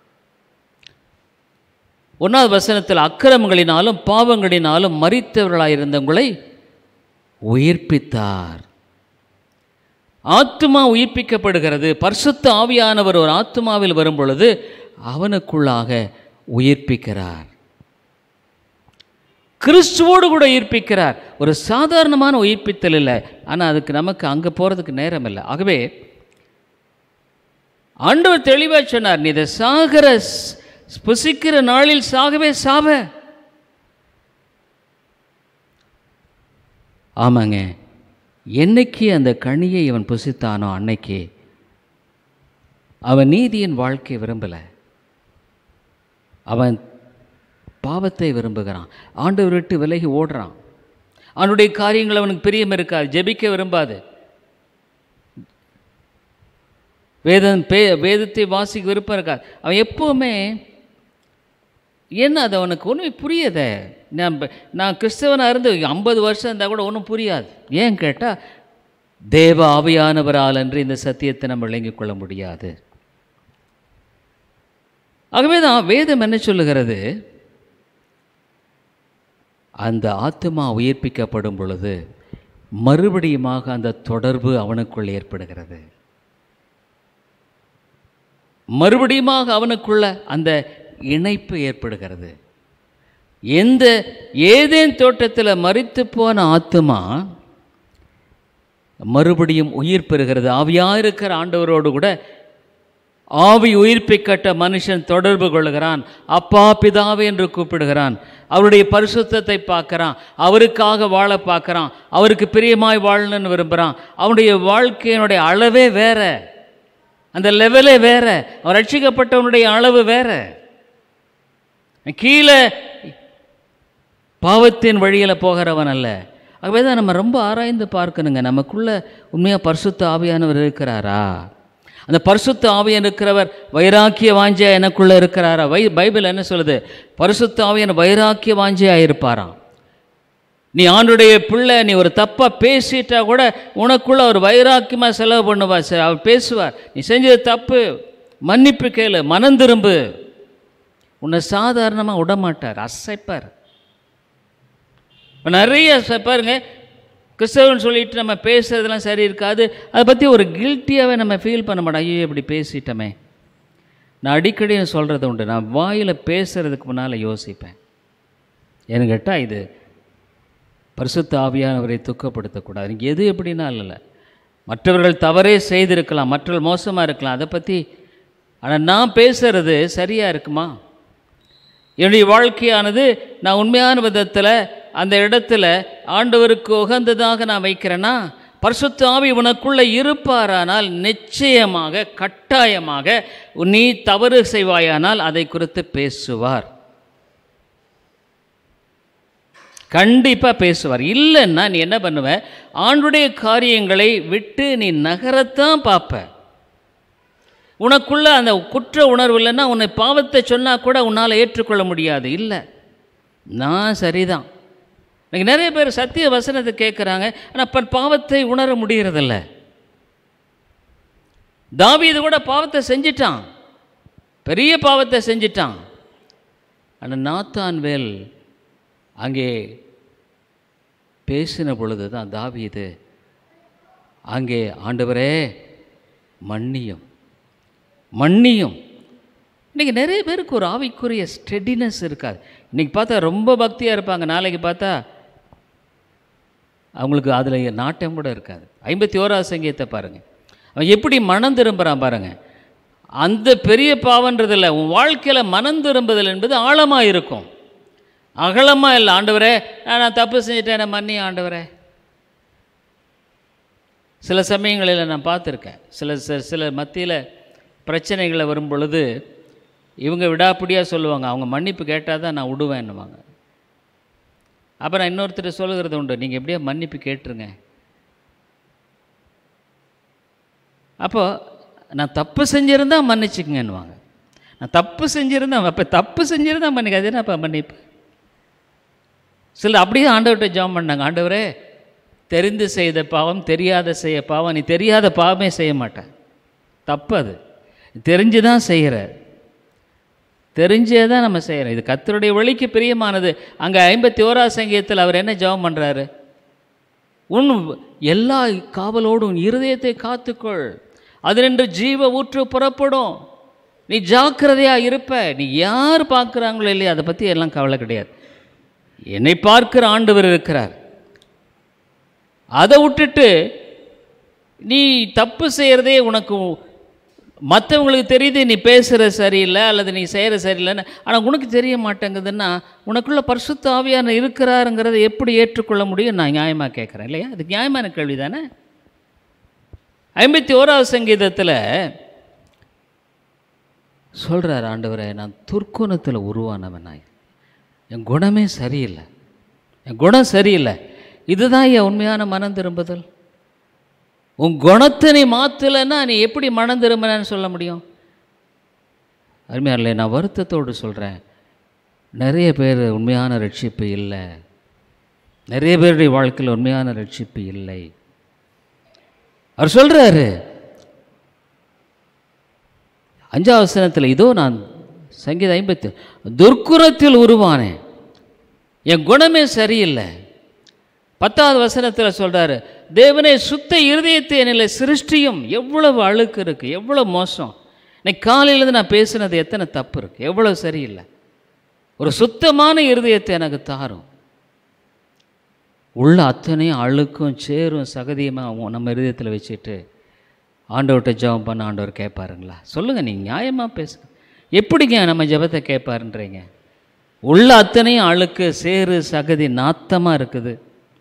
ஒன்றாவது வசனத்தில் அக்கிரமங்களினாலும் பாவங்களினாலும் மறித்தவர்களாயிருந்தவங்களை உயிர்ப்பித்தார் ஆத்மா உயிர்ப்பிக்கப்படுகிறது பரிசுத்த ஆவியானவர் ஒரு ஆத்மாவில் வரும் பொழுது அவனுக்குள்ளாக உயிர்ப்பிக்கிறார் கிறிஸ்துவோடு கூட உயிர்ப்பிக்கிறார் ஒரு சாதாரணமான உயிர்ப்பித்தல் இல்லை ஆனால் அதுக்கு நமக்கு அங்கே போகிறதுக்கு நேரம் இல்லை ஆகவே ஆண்டவர் தெளிவாக சொன்னார் நீ இதை சாகிற புசிக்கிற நாளில் சாகவே சாவ ஆமாங்க என்னைக்கு அந்த கனியை இவன் புசித்தானோ அன்னைக்கு அவன் நீதியின் வாழ்க்கை விரும்பலை அவன் பாவத்தை விரும்புகிறான் ஆண்டவர் விட்டு விலகி ஓடுறான் அவனுடைய காரியங்கள் அவனுக்கு பிரியம் இருக்காது ஜெபிக்க விரும்பாது வேதம் பே வேதத்தை வாசிக்க விருப்பம் இருக்காது அவன் எப்போவுமே என்ன அது அவனுக்கு ஒன்றும் புரியதே நான் ப- நான் கிறிஸ்தவனாக இருந்து ஐம்பது வருஷம் இருந்தால் கூட ஒன்றும் புரியாது ஏன் கேட்டால் தேவ ஆவியானவரால் என்று இந்த சத்தியத்தை நம்ம விளங்கிக் கொள்ள முடியாது ஆகவே தான் வேதம் என்ன சொல்லுகிறது அந்த ஆத்மா உயிர்ப்பிக்கப்படும் பொழுது மறுபடியுமாக அந்த தொடர்பு அவனுக்குள் ஏற்படுகிறது மறுபடியுமாக அவனுக்குள்ள அந்த இணைப்பு ஏற்படுகிறது எந்த ஏதேன் தோட்டத்தில் மரித்து போன ஆத்மா மறுபடியும் உயிர் பெறுகிறது ஆவியாக இருக்கிற ஆண்டவரோடு கூட ஆவி உயிர்ப்பிக்கட்ட மனுஷன் தொடர்பு கொள்கிறான் அப்பா பிதாவே என்று கூப்பிடுகிறான் அவருடைய பரிசுத்தத்தை பார்க்கறான் அவருக்காக வாழ பார்க்கறான் அவருக்கு பிரியமாய் வாழணும்னு விரும்புகிறான் அவனுடைய வாழ்க்கையினுடைய அளவே வேற அந்த லெவலே வேற அவன் ரட்சிக்கப்பட்டவனுடைய அளவு வேற கீழே பாவத்தின் வழியில் போகிறவன் அல்ல ஆகவே தான் நம்ம ரொம்ப ஆராய்ந்து பார்க்கணுங்க நமக்குள்ள உண்மையாக பரிசுத்த ஆவியானவர் இருக்கிறாரா அந்த பரிசுத்த ஆவியன் இருக்கிறவர் வைராக்கிய வாஞ்சியா எனக்குள்ளே இருக்கிறாரா வை பைபிள் என்ன சொல்லுது பரிசுத்த ஆவியன் வைராக்கிய வாஞ்சியாக இருப்பாராம் நீ ஆண்டுடைய பிள்ளை நீ ஒரு தப்பாக பேசிட்டா கூட உனக்குள்ள ஒரு வைராக்கியமாக செலவு பண்ணுவார் சரி அவர் பேசுவார் நீ செஞ்சது தப்பு மன்னிப்பு கேளு மனம் திரும்பு உன்னை சாதாரணமாக விடமாட்டார் அசைப்பார் இப்போ நிறைய ச- பாருங்க கிறிஸ்தவன் சொல்லிட்டு நம்ம பேசுறதெல்லாம் சரி இருக்காது அதை பற்றி ஒரு கில்ட்டியாகவே நம்ம ஃபீல் பண்ண மாட்டோம் ஐயோ இப்படி பேசிட்டோமே நான் அடிக்கடி சொல்கிறது உண்டு நான் வாயில் பேசுறதுக்கு முன்னால் யோசிப்பேன் ஏன்னு கேட்டால் இது பரிசுத்த ஆவியானவரை துக்கப்படுத்தக்கூடாது நீங்க எது எப்படின்னா இல்லை மற்றவர்கள் தவறே செய்திருக்கலாம் மற்றவர்கள் மோசமாக இருக்கலாம் அதை பற்றி ஆனால் நான் பேசுறது சரியாக இருக்குமா என்னுடைய வாழ்க்கையானது நான் உண்மையான விதத்தில் அந்த இடத்துல ஆண்டவருக்கு உகந்ததாக நான் வைக்கிறேன்னா பரிசுத்த ஆவி உனக்குள்ள இருப்பாரானால் நிச்சயமாக கட்டாயமாக நீ தவறு செய்வாயானால் அதை குறித்து பேசுவார் கண்டிப்பாக பேசுவார் இல்லைன்னா நீ என்ன பண்ணுவ ஆண்டுடைய காரியங்களை விட்டு நீ நகரத்தான் பார்ப்ப உனக்குள்ள அந்த குற்ற உணர்வு இல்லைன்னா உன்னை பாவத்தை சொன்னால் கூட உன்னால் ஏற்றுக்கொள்ள முடியாது இல்லை நான் சரிதான் இன்னைக்கு நிறைய பேர் சத்திய வசனத்தை கேட்குறாங்க ஆனால் ப பாவத்தை உணர முடியறதில்ல தாவீது கூட பாவத்தை செஞ்சிட்டான் பெரிய பாவத்தை செஞ்சிட்டான் ஆனால் நாத்தான் வேல் அங்கே பேசின பொழுது தான் தாவீது அங்கே ஆண்டவரே மன்னியும் மன்னியும் இன்றைக்கி நிறைய பேருக்கு ஒரு ஆவிக்குரிய ஸ்டெடினஸ் இருக்காது இன்றைக்கி பார்த்தா ரொம்ப பக்தியாக இருப்பாங்க நாளைக்கு பார்த்தா அவங்களுக்கு அதில் நாட்டம் கூட இருக்காது ஐம்பத்தி ஓராவது சங்கீதத்தை பாருங்கள் அவன் எப்படி மனம் திரும்புகிறான் பாருங்கள் அந்த பெரிய பாவன்றதில்ல உன் வாழ்க்கையில் மனம் திரும்புதல் என்பது ஆழமாக இருக்கும் அகலமாக இல்லை ஆண்டவரே நான் தப்பு செஞ்சுட்டேன் என்னை மன்னி ஆண்டவரே சில சமயங்களில் நான் பார்த்துருக்கேன் சில சில சில மத்தியில் பிரச்சனைகளை வரும் பொழுது இவங்க விடாப்பிடியாக சொல்லுவாங்க அவங்க மன்னிப்பு கேட்டால் தான் நான் விடுவேன்னுவாங்க அப்போ நான் இன்னொருத்தர் சொல்லுகிறது உண்டு நீங்கள் எப்படியா மன்னிப்பு கேட்டுருங்க அப்போ நான் தப்பு செஞ்சிருந்தா மன்னிச்சுக்கங்கன்னுவாங்க நான் தப்பு செஞ்சிருந்தா அப்போ தப்பு செஞ்சிருந்தா மன்னிக்க அது என்னப்பா மன்னிப்பு சில அப்படியே ஆண்டவர்கிட்ட ஜாம் பண்ணாங்க ஆண்டவரே தெரிந்து செய்த பாவம் தெரியாத செய்ய பாவம் நீ தெரியாத பாவமே செய்ய மாட்டேன் தப்பு அது தெரிஞ்சு தான் செய்கிற தெரிஞ்சே தான் நம்ம செய்கிறோம் இது கத்தருடைய வழிக்கு பிரியமானது அங்கே ஐம்பத்தி ஓராவது சங்கீதத்தில் அவர் என்ன ஜெபம் பண்ணுறாரு உன் எல்லா காவலோடும் உன் இருதயத்தை காத்துக்கொள் அதினின்று ஜீவ ஊற்று புறப்படும் நீ ஜாக்கிரதையாக இருப்ப நீ யார் பார்க்குறாங்களோ இல்லையா அதை பற்றி எல்லாம் கவலை கிடையாது என்னை பார்க்கிற ஆண்டவர் இருக்கிறார் அதை விட்டுட்டு நீ தப்பு செய்கிறதே உனக்கு மற்றவங்களுக்கு தெரியுது நீ பேசுகிற சரியில்லை அல்லது நீ செய்கிற சரியில்லைன்னு ஆனால் உனக்கு தெரிய மாட்டேங்குதுன்னா உனக்குள்ள பரிசுத்த ஆவியான இருக்கிறாருங்கிறத எப்படி ஏற்றுக்கொள்ள முடியும் நான் நியாயமாக கேட்குறேன் இல்லையா அது நியாயமான கேள்வி தானே ஐம்பத்தி ஓராவது சங்கீதத்தில் சொல்கிறார் ஆண்டவரே நான் துர்க்குணத்தில் உருவானவன் நான் என் குணமே சரியில்லை என் குணம் சரியில்லை இதுதான் என் உண்மையான மனம் திரும்புதல் உன் குணத்தை நீ மாற்றலைன்னா நீ எப்படி மனம் திரும்பினு சொல்ல முடியும் அருமையாரில்லை நான் வருத்தத்தோடு சொல்கிறேன் நிறைய பேர் உண்மையான ரட்சிப்பு இல்லை நிறைய பேருடைய வாழ்க்கையில் உண்மையான ரட்சிப்பு இல்லை அவர் சொல்கிறாரு அஞ்சாவது வசனத்தில் இதோ நான் சங்கீத ஐம்பத்து துர்க்குணத்தில் உருவானேன் என் குணமே சரியில்லை பத்தாவது வசனத்தில் சொல்கிறாரு தேவனே சுத்த இருதயத்தை என்னில் சிருஷ்டியும் எவ்வளவு அழுக்கு இருக்குது எவ்வளோ மோசம் இன்னைக்கு காலையிலேருந்து நான் பேசுனது எத்தனை தப்பு இருக்குது எவ்வளோ சரியில்லை ஒரு சுத்தமான இருதயத்தை எனக்கு தாரும் உள்ள அத்தனையும் அழுக்கும் சேரும் சகதியமாக நம்ம இருதயத்தில் வச்சுட்டு ஆண்டவர்கிட்ட ஜெபம் பண்ண ஆண்டவர் கேட்பாருங்களா சொல்லுங்கள் நீங்கள் நியாயமாக பேசுங்க எப்படிங்க நம்ம ஜெபத்தை கேட்பாருன்றீங்க உள்ள அத்தனையும் அழுக்கு சேறு சகதி நாத்தமாக இருக்குது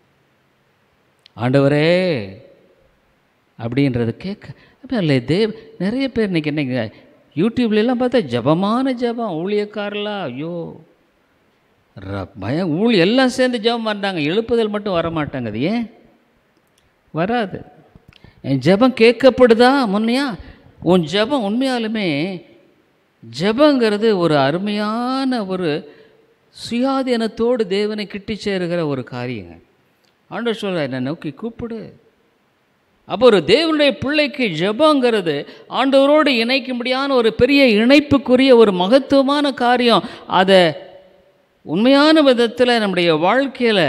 ஆண்டவரே அப்படின்றது கேட்க இல்லை தேவ் நிறைய பேர் இன்றைக்கி என்னங்க யூடியூப்லலாம் பார்த்தா ஜபமான ஜபம் ஊழியக்காரலா ஐயோ ர- பயம் ஊழ் எல்லாம் சேர்ந்து ஜெபம் பண்ணுறாங்க எழுப்புதல் மட்டும் வர மாட்டாங்குது ஏன் வராது என் ஜெபம் கேட்கப்படுதா முன்னையா உன் ஜெபம் உண்மையாலுமே ஜெபங்கிறது ஒரு அருமையான ஒரு சுயாதீனத்தோடு தேவனை கிட்டி சேருகிற ஒரு காரியங்க ஆண்டவர் சொல்ற என்னை நோக்கி கூப்பிடு அப்போ ஒரு தேவனுடைய பிள்ளைக்கு ஜெபங்கிறது ஆண்டவரோடு இணைக்கும்படியான ஒரு பெரிய இணைப்புக்குரிய ஒரு மகத்துவமான காரியம் அதை உண்மையான விதத்தில் நம்முடைய வாழ்க்கையில்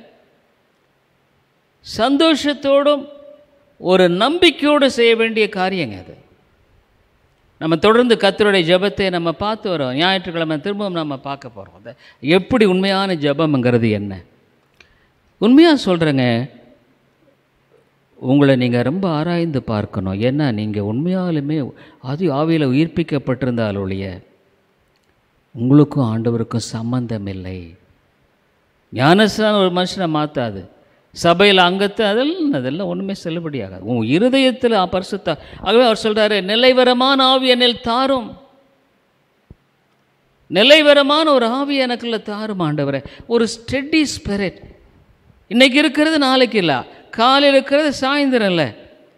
சந்தோஷத்தோடும் ஒரு நம்பிக்கையோடு செய்ய வேண்டிய காரியங்க அது நம்ம தொடர்ந்து கத்தருடைய ஜெபத்தை நம்ம பார்த்து வரோம் ஞாயிற்றுக்கிழமை திரும்பவும் நம்ம பார்க்க போகிறோம் அதை எப்படி உண்மையான ஜெபம்ங்கிறது என்ன உண்மையாக சொல்கிறேங்க உங்களை நீங்கள் ரொம்ப ஆராய்ந்து பார்க்கணும் ஏன்னா நீங்கள் உண்மையாலுமே அது ஆவியில் உயிர்ப்பிக்கப்பட்டிருந்தால் ஒழிய உங்களுக்கும் ஆண்டவருக்கும் சம்பந்தம் இல்லை ஞானஸ்தானம் ஒரு மனுஷனை மாற்றாது சபையில் அங்கத்தை அதெல்லாம் அதெல்லாம் ஒன்றுமே செல்லுபடியாகாது உன் இருதயத்தில் பரிசுத்தா ஆகவே அவர் சொல்கிறாரு நிலைவரமான ஆவி என்னில் தாரும் நிலைவரமான ஒரு ஆவி எனக்குள்ள தாரும் ஆண்டவரே ஒரு ஸ்டெடி ஸ்பிரிட் இன்னைக்கு இருக்கிறது நாளைக்கு இல்லை காலையில் இருக்கிறது சாயந்தரம் இல்லை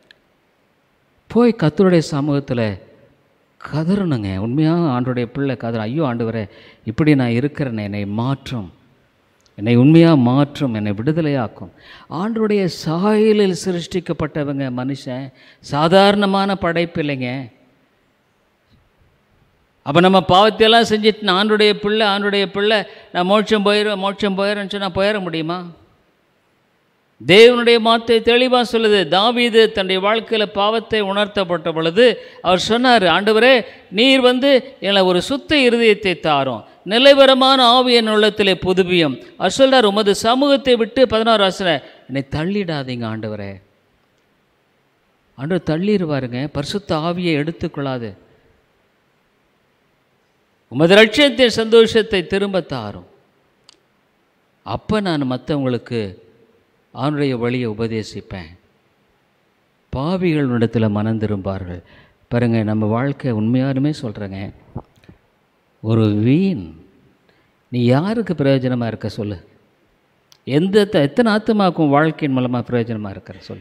போய் கத்தருடைய சமூகத்தில் கதறணுங்க உண்மையாக ஆண்டோடைய பிள்ளை கதற ஐயோ ஆண்டவரே இப்படி நான் இருக்கிறேனே என்னை மாற்றும் என்னை உண்மையாக மாற்றும் என்னை விடுதலையாக்கும் ஆண்டருடைய சாயலில் சிருஷ்டிக்கப்பட்டவங்க மனுஷன் சாதாரணமான படைப்பு இல்லைங்க அப்போ நம்ம பாவத்தையெல்லாம் செஞ்சுட்டு நான் ஆண்டுடைய பிள்ளை ஆண்டுடைய பிள்ளை நான் மோட்சம் போயிடுவேன் மோட்சம் போயிடுறேன்னு சொன்னால் போயிட முடியுமா தேவனுடைய மாத்தை தெளிவாக சொல்லுது தாவீது தன்னுடைய வாழ்க்கையில் பாவத்தை உணர்த்தப்பட்ட பொழுது அவர் சொன்னார் ஆண்டவரே நீர் வந்து என்னை ஒரு சுத்த இருதயத்தை தாரும் நிலைவரமான ஆவி என் உள்ளத்திலே புதுபியும் அவர் சொல்றார் உமது சமூகத்தை விட்டு பதினாறு வருஷம் என்னை தள்ளிடாதீங்க ஆண்டவரே ஆண்டவர் தள்ளிடுவாருங்க பரிசுத்த ஆவியை எடுத்துக்கொள்ளாது உமது லட்சியத்தின் சந்தோஷத்தை திரும்ப தாரும் அப்போ நான் மற்றவங்களுக்கு அவனுடைய வழியை உபதேசிப்பேன் பாவிகள் இடத்துல மனம் திரும்பார்கள் பாருங்க நம்ம வாழ்க்கை உண்மையாலுமே சொல்கிறேங்க ஒரு வீண் நீ யாருக்கு பிரயோஜனமாக இருக்க சொல்லு எந்த த- எத்தனை ஆத்துமாக்கும் வாழ்க்கையின் மூலமாக பிரயோஜனமாக இருக்கிற சொல்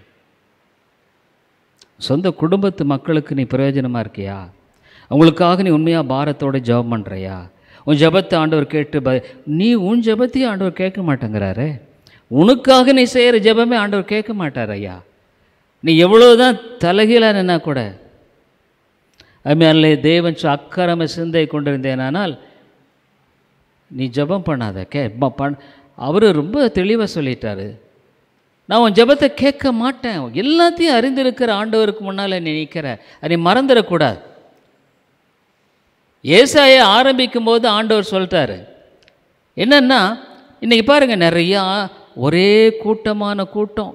சொந்த குடும்பத்து மக்களுக்கு நீ பிரயோஜனமாக இருக்கியா அவங்களுக்காக நீ உண்மையாக பாரத்தோட ஜெபம் பண்ணுறியா உன் ஜெபத்தை ஆண்டவர் கேட்டு ப நீ உன் ஜெபத்தையும் ஆண்டவர் கேட்க மாட்டேங்கிறாரே உனக்காக நீ செய்கிற ஜெபமே ஆண்டவர் கேட்க மாட்டார் ஐயா நீ எவ்வளோதான் தலைகீழாக நின்னா கூட அதுமாதிரி தேவன் சொ- அக்கரம சிந்தை கொண்டிருந்தேனானால் நீ ஜெபம் பண்ணாத கே ப- பண் அவர் ரொம்ப தெளிவாக சொல்லிட்டாரு நான் உன் ஜெபத்தை கேட்க மாட்டேன் எல்லாத்தையும் அறிந்திருக்கிற ஆண்டவருக்கு முன்னால் நீ நிற்கிற அதை நீ மறந்துடக்கூடாது ஏசாயை ஆரம்பிக்கும் போது ஆண்டவர் சொல்லிட்டாரு என்னன்னா இன்னைக்கு பாருங்க நிறையா ஒரே கூட்டமான கூட்டம்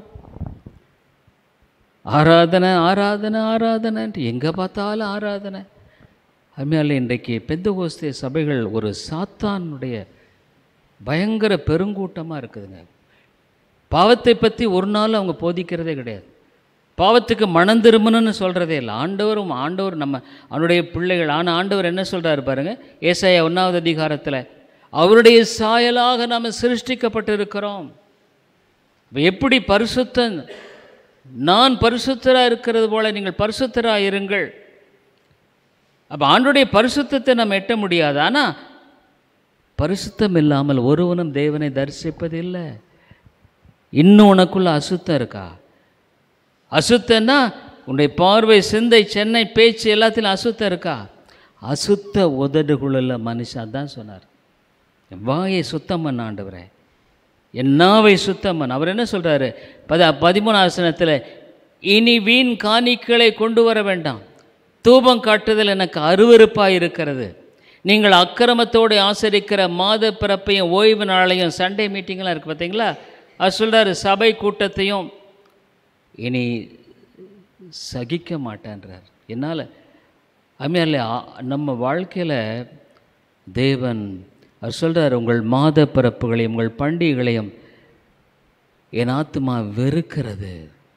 ஆராதனை ஆராதனை ஆராதனைன்ட்டு எங்கே பார்த்தாலும் ஆராதனை அதுமாதிரி இன்றைக்கு பெந்தகோஸ்தே சபைகள் ஒரு சாத்தானுடைய பயங்கர பெருங்கூட்டமாக இருக்குதுங்க பாவத்தை பற்றி ஒரு நாள் அவங்க போதிக்கிறதே கிடையாது பாவத்துக்கு மனம் திரும்பணும்னு சொல்கிறதே இல்லை ஆண்டவரும் ஆண்டவர் நம்ம அவனுடைய பிள்ளைகள் ஆனால் ஆண்டவர் என்ன சொல்கிறாரு பாருங்க ஏசாயா ஒன்றாவது அதிகாரத்தில் அவருடைய சாயலாக நாம் சிருஷ்டிக்கப்பட்டு இருக்கிறோம் அப்ப எப்படி பரிசுத்தன் நான் பரிசுத்தராக இருக்கிறது போல நீங்கள் பரிசுத்தராக இருங்கள் அப்போ ஆண்டுடைய பரிசுத்தத்தை நம்ம எட்ட முடியாது ஆனால் பரிசுத்தம் இல்லாமல் ஒருவனும் தேவனை தரிசிப்பதில்லை இன்னும் உனக்குள்ள அசுத்தம் இருக்கா அசுத்தன்னா உன்னுடைய பார்வை சிந்தை சென்னை பேச்சு எல்லாத்திலும் அசுத்தம் இருக்கா அசுத்த உதடுகளுள்ள மனுஷன் அதான் சொன்னார் என் வாயை சுத்தம் பண்ண ஆண்டவரே என் நாவை சுத்தம் பண்ண அவர் என்ன சொல்கிறாரு பத பதிமூணாம் வசனத்தில் இனி வீண் காணிக்களை கொண்டு வர வேண்டாம் தூபம் காட்டுதல் எனக்கு அருவருப்பாக இருக்கிறது நீங்கள் அக்கிரமத்தோடு ஆசரிக்கிற மாத பிறப்பையும் ஓய்வு நாளையும் சண்டே மீட்டிங்லாம் இருக்குது பார்த்தீங்களா அவர் சொல்கிறாரு சபை கூட்டத்தையும் இனி சகிக்க மாட்டேன்றார் என்னால் அம்மையால நம்ம வாழ்க்கையில் தேவன் அவர் சொல்கிறார் உங்கள் மாத பிறப்புகளையும் உங்கள் பண்டிகைகளையும் என் ஆத்துமா வெறுக்கிறது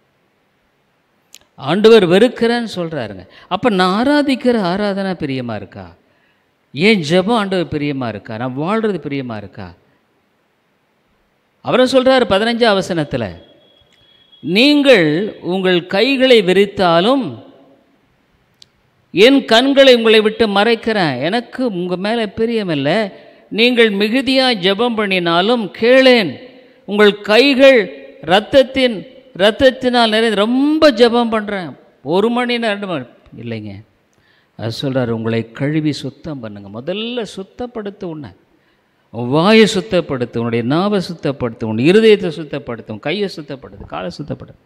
ஆண்டவர் வெறுக்கிறேன்னு சொல்கிறாருங்க அப்போ நான் ஆராதிக்கிற ஆராதனை பிரியமாக இருக்கா ஏன் ஜெபம் ஆண்டவர் பிரியமாக இருக்கா நான் வாழ்கிறது பிரியமாக இருக்கா அவரை சொல்கிறார் பதினஞ்சாம் வசனத்தில் நீங்கள் உங்கள் கைகளை விரித்தாலும் என் கண்களை உங்களை விட்டு மறைக்கிறேன் எனக்கு உங்கள் மேலே பிரியமில்லை நீங்கள் மிகுதியாக ஜெபம் பண்ணினாலும் கேளேன் உங்கள் கைகள் இரத்தத்தின் இரத்தத்தினால் நிறைய ரொம்ப ஜெபம் பண்ணுறேன் ஒரு மணி நேரம் ரெண்டு மணி இல்லைங்க அது சொல்கிறார் உங்களை கழுவி சுத்தம் பண்ணுங்க முதல்ல சுத்தப்படுத்து உன்னை உன் வாயை சுத்தப்படுத்து உன்னுடைய நாவை சுத்தப்படுத்து உன் இருதயத்தை சுத்தப்படுத்து உன் கையை சுத்தப்படுத்து காலை சுத்தப்படுத்து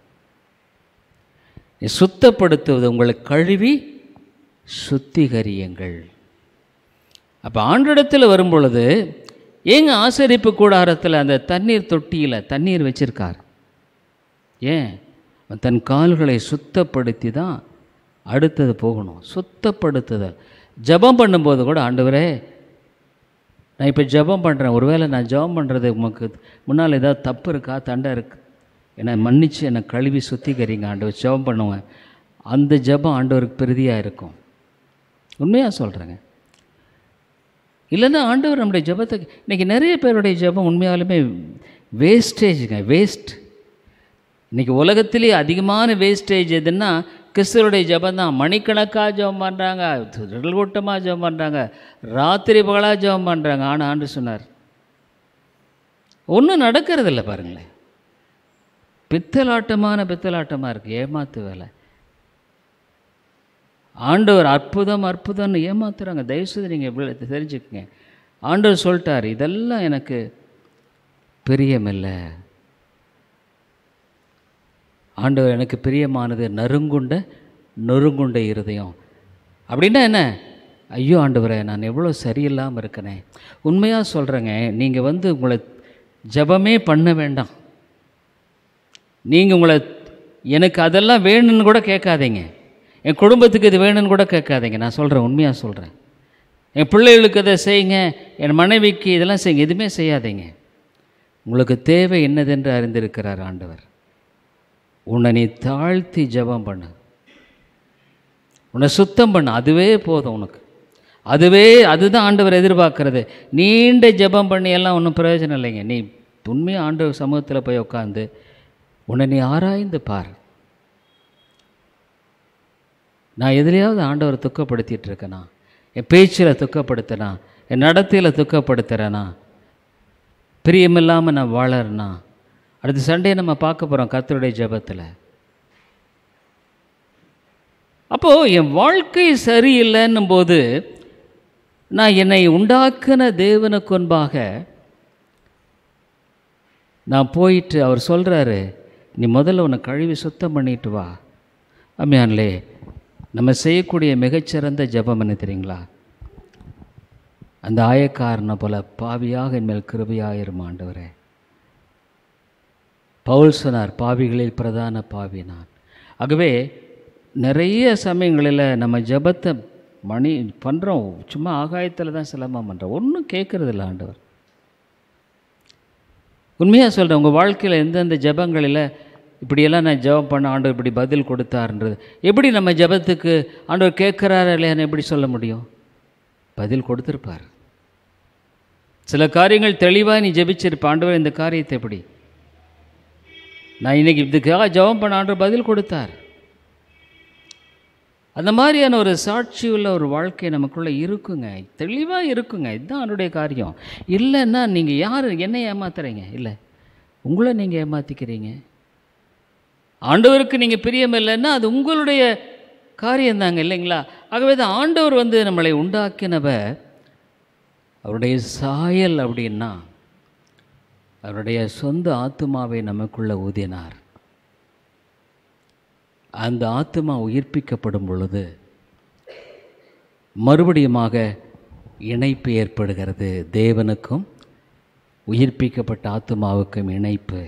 நீ சுத்தப்படுத்துவது உங்களை கழுவி சுத்திகரியுங்கள் அப்போ ஆண்டிடத்தில் வரும்பொழுது ஏங்க ஆசரிப்பு கூடாரத்தில் அந்த தண்ணீர் தொட்டியில் தண்ணீர் வச்சிருக்கார் ஏன் அவன் தன் கால்களை சுத்தப்படுத்தி தான் அடுத்தது போகணும் சுத்தப்படுத்துதல் ஜெபம் பண்ணும்போது கூட ஆண்டவரே நான் இப்போ ஜெபம் பண்ணுறேன் ஒருவேளை நான் ஜெபம் பண்ணுறது உமக்கு முன்னால் ஏதாவது தப்பு இருக்கா தண்டை இருக்கு என்னை மன்னிச்சு என்னை கழுவி சுத்திகரிங்க ஆண்டவர் ஜெபம் பண்ணுவேன் அந்த ஜெபம் ஆண்டவருக்கு பெரிதியாக இருக்கும் உண்மையாக சொல்கிறேங்க இல்லைன்னா ஆண்டவர் நம்முடைய ஜெபத்தை இன்றைக்கி நிறைய பேருடைய ஜெபம் உண்மையாலுமே வேஸ்டேஜுங்க வேஸ்ட் இன்றைக்கி உலகத்திலே அதிகமான வேஸ்டேஜ் எதுன்னா கிறிஸ்துவருடைய ஜெபம் தான் மணிக்கணக்காக ஜெபம் பண்ணுறாங்க கூட்டமாக ஜெபம் பண்ணுறாங்க ராத்திரி பகலாக ஜெபம் பண்ணுறாங்க ஆனால் ஆண்டு சொன்னார் ஒன்றும் நடக்கிறதில்ல பாருங்களேன் பித்தலாட்டமான பித்தலாட்டமாக இருக்குது ஏமாத்து வேலை ஆண்டவர் அற்புதம் அற்புதம்னு ஏமாத்துறாங்க தயவுசெய்து நீங்கள் எப்படி தெரிஞ்சுக்கங்க ஆண்டவர் சொல்லிட்டார் இதெல்லாம் எனக்கு பிரியமில்லை ஆண்டவர் எனக்கு பிரியமானது நறுங்குண்ட நொறுங்குண்ட இருதயம் அப்படின்னா என்ன ஐயோ ஆண்டவரே நான் எவ்வளோ சரியில்லாமல் இருக்கனே உண்மையாக சொல்கிறேங்க நீங்கள் வந்து உங்களை ஜெபமே பண்ண வேண்டாம் நீங்கள் உங்களை எனக்கு அதெல்லாம் வேணும்னு கூட கேட்காதீங்க என் குடும்பத்துக்கு இது வேணும்னு கூட கேட்காதீங்க நான் சொல்கிறேன் உண்மையாக சொல்கிறேன் என் பிள்ளைகளுக்கு இதை செய்யுங்க என் மனைவிக்கு இதெல்லாம் செய்யுங்க எதுவுமே செய்யாதீங்க உங்களுக்கு தேவை என்னதென்று அறிந்திருக்கிறார் ஆண்டவர் உன்னை நீ தாழ்த்தி ஜெபம் பண்ணு உன்னை சுத்தம் பண்ணு அதுவே போதும் உனக்கு அதுவே அதுதான் ஆண்டவர் எதிர்பார்க்கறது நீண்ட ஜெபம் பண்ணி எல்லாம் ஒன்றும் பிரயோஜனம் இல்லைங்க நீ உண்மையாக ஆண்டவர் சமூகத்தில் போய் உட்காந்து உன்னை நீ ஆராய்ந்து பார் நான் எதுலையாவது ஆண்டவரை துக்கப்படுத்திட்டு இருக்கேனா என் பேச்சில் துக்கப்படுத்துனா என் நடத்தையில் துக்கப்படுத்துகிறேனா பிரியமில்லாமல் நான் வாழறேனா அடுத்த சண்டே நம்ம பார்க்க போகிறோம் கர்த்தருடைய ஜெபத்தில் அப்போது என் வாழ்க்கை சரியில்லைன்னும் போது நான் என்னை உண்டாக்குன தேவனுக்கு முன்பாக நான் போயிட்டு அவர் சொல்கிறாரு நீ முதல்ல உன்னை கழுவி சுத்தம் பண்ணிட்டு வா அம்மியான்லே நம்ம செய்யக்கூடிய மிகச்சிறந்த ஜெபம் என்ன தெரியுங்களா அந்த ஆயக்காரனை போல பாவியாக என்மேல் கிருபையாயிரும் ஆண்டவரே பவுல் சொன்னார் பாவிகளில் பிரதான பாவி நான் ஆகவே நிறைய சமயங்களில் நம்ம ஜெபத்தை மணி பண்ணுறோம் சும்மா ஆகாயத்தில் தான் சிலம்பம் பண்ணுறோம் ஒன்றும் கேட்குறதில்ல ஆண்டவர் உண்மையாக சொல்கிறேன் உங்கள் வாழ்க்கையில் எந்தெந்த ஜெபங்களில் இப்படியெல்லாம் நான் ஜெபம் பண்ண ஆண்டவர் இப்படி பதில் கொடுத்தாருன்றது எப்படி நம்ம ஜெபத்துக்கு ஆண்டவர் கேட்குறாரா இல்லையான்னு எப்படி சொல்ல முடியும் பதில் கொடுத்துருப்பார் சில காரியங்கள் தெளிவாக நீ ஜெபிச்சிருப்ப ஆண்டவர் இந்த காரியத்தை எப்படி நான் இன்னைக்கு இதுக்காக ஜெபம் பண்ண ஆண்டவர் பதில் கொடுத்தார் அந்த மாதிரியான ஒரு சாட்சி உள்ள ஒரு வாழ்க்கை நமக்குள்ளே இருக்குங்க தெளிவாக இருக்குங்க இதுதான் அவருடைய காரியம் இல்லைன்னா நீங்கள் யார் என்ன ஏமாத்துறீங்க இல்லை உங்களை நீங்கள் ஏமாற்றிக்கிறீங்க ஆண்டவருக்கு நீங்கள் பிரியம் இல்லைன்னா அது உங்களுடைய காரியம்தாங்க இல்லைங்களா ஆகவே தான் ஆண்டவர் வந்து நம்மளை உண்டாக்கினவர் அவருடைய சாயல் அப்படின்னா அவருடைய சொந்த ஆத்மாவை நமக்குள்ள ஊதினார் அந்த ஆத்மா உயிர்ப்பிக்கப்படும் பொழுது மறுபடியுமாக இணைப்பு ஏற்படுகிறது தேவனுக்கும் உயிர்ப்பிக்கப்பட்ட ஆத்மாவுக்கும் இணைப்பு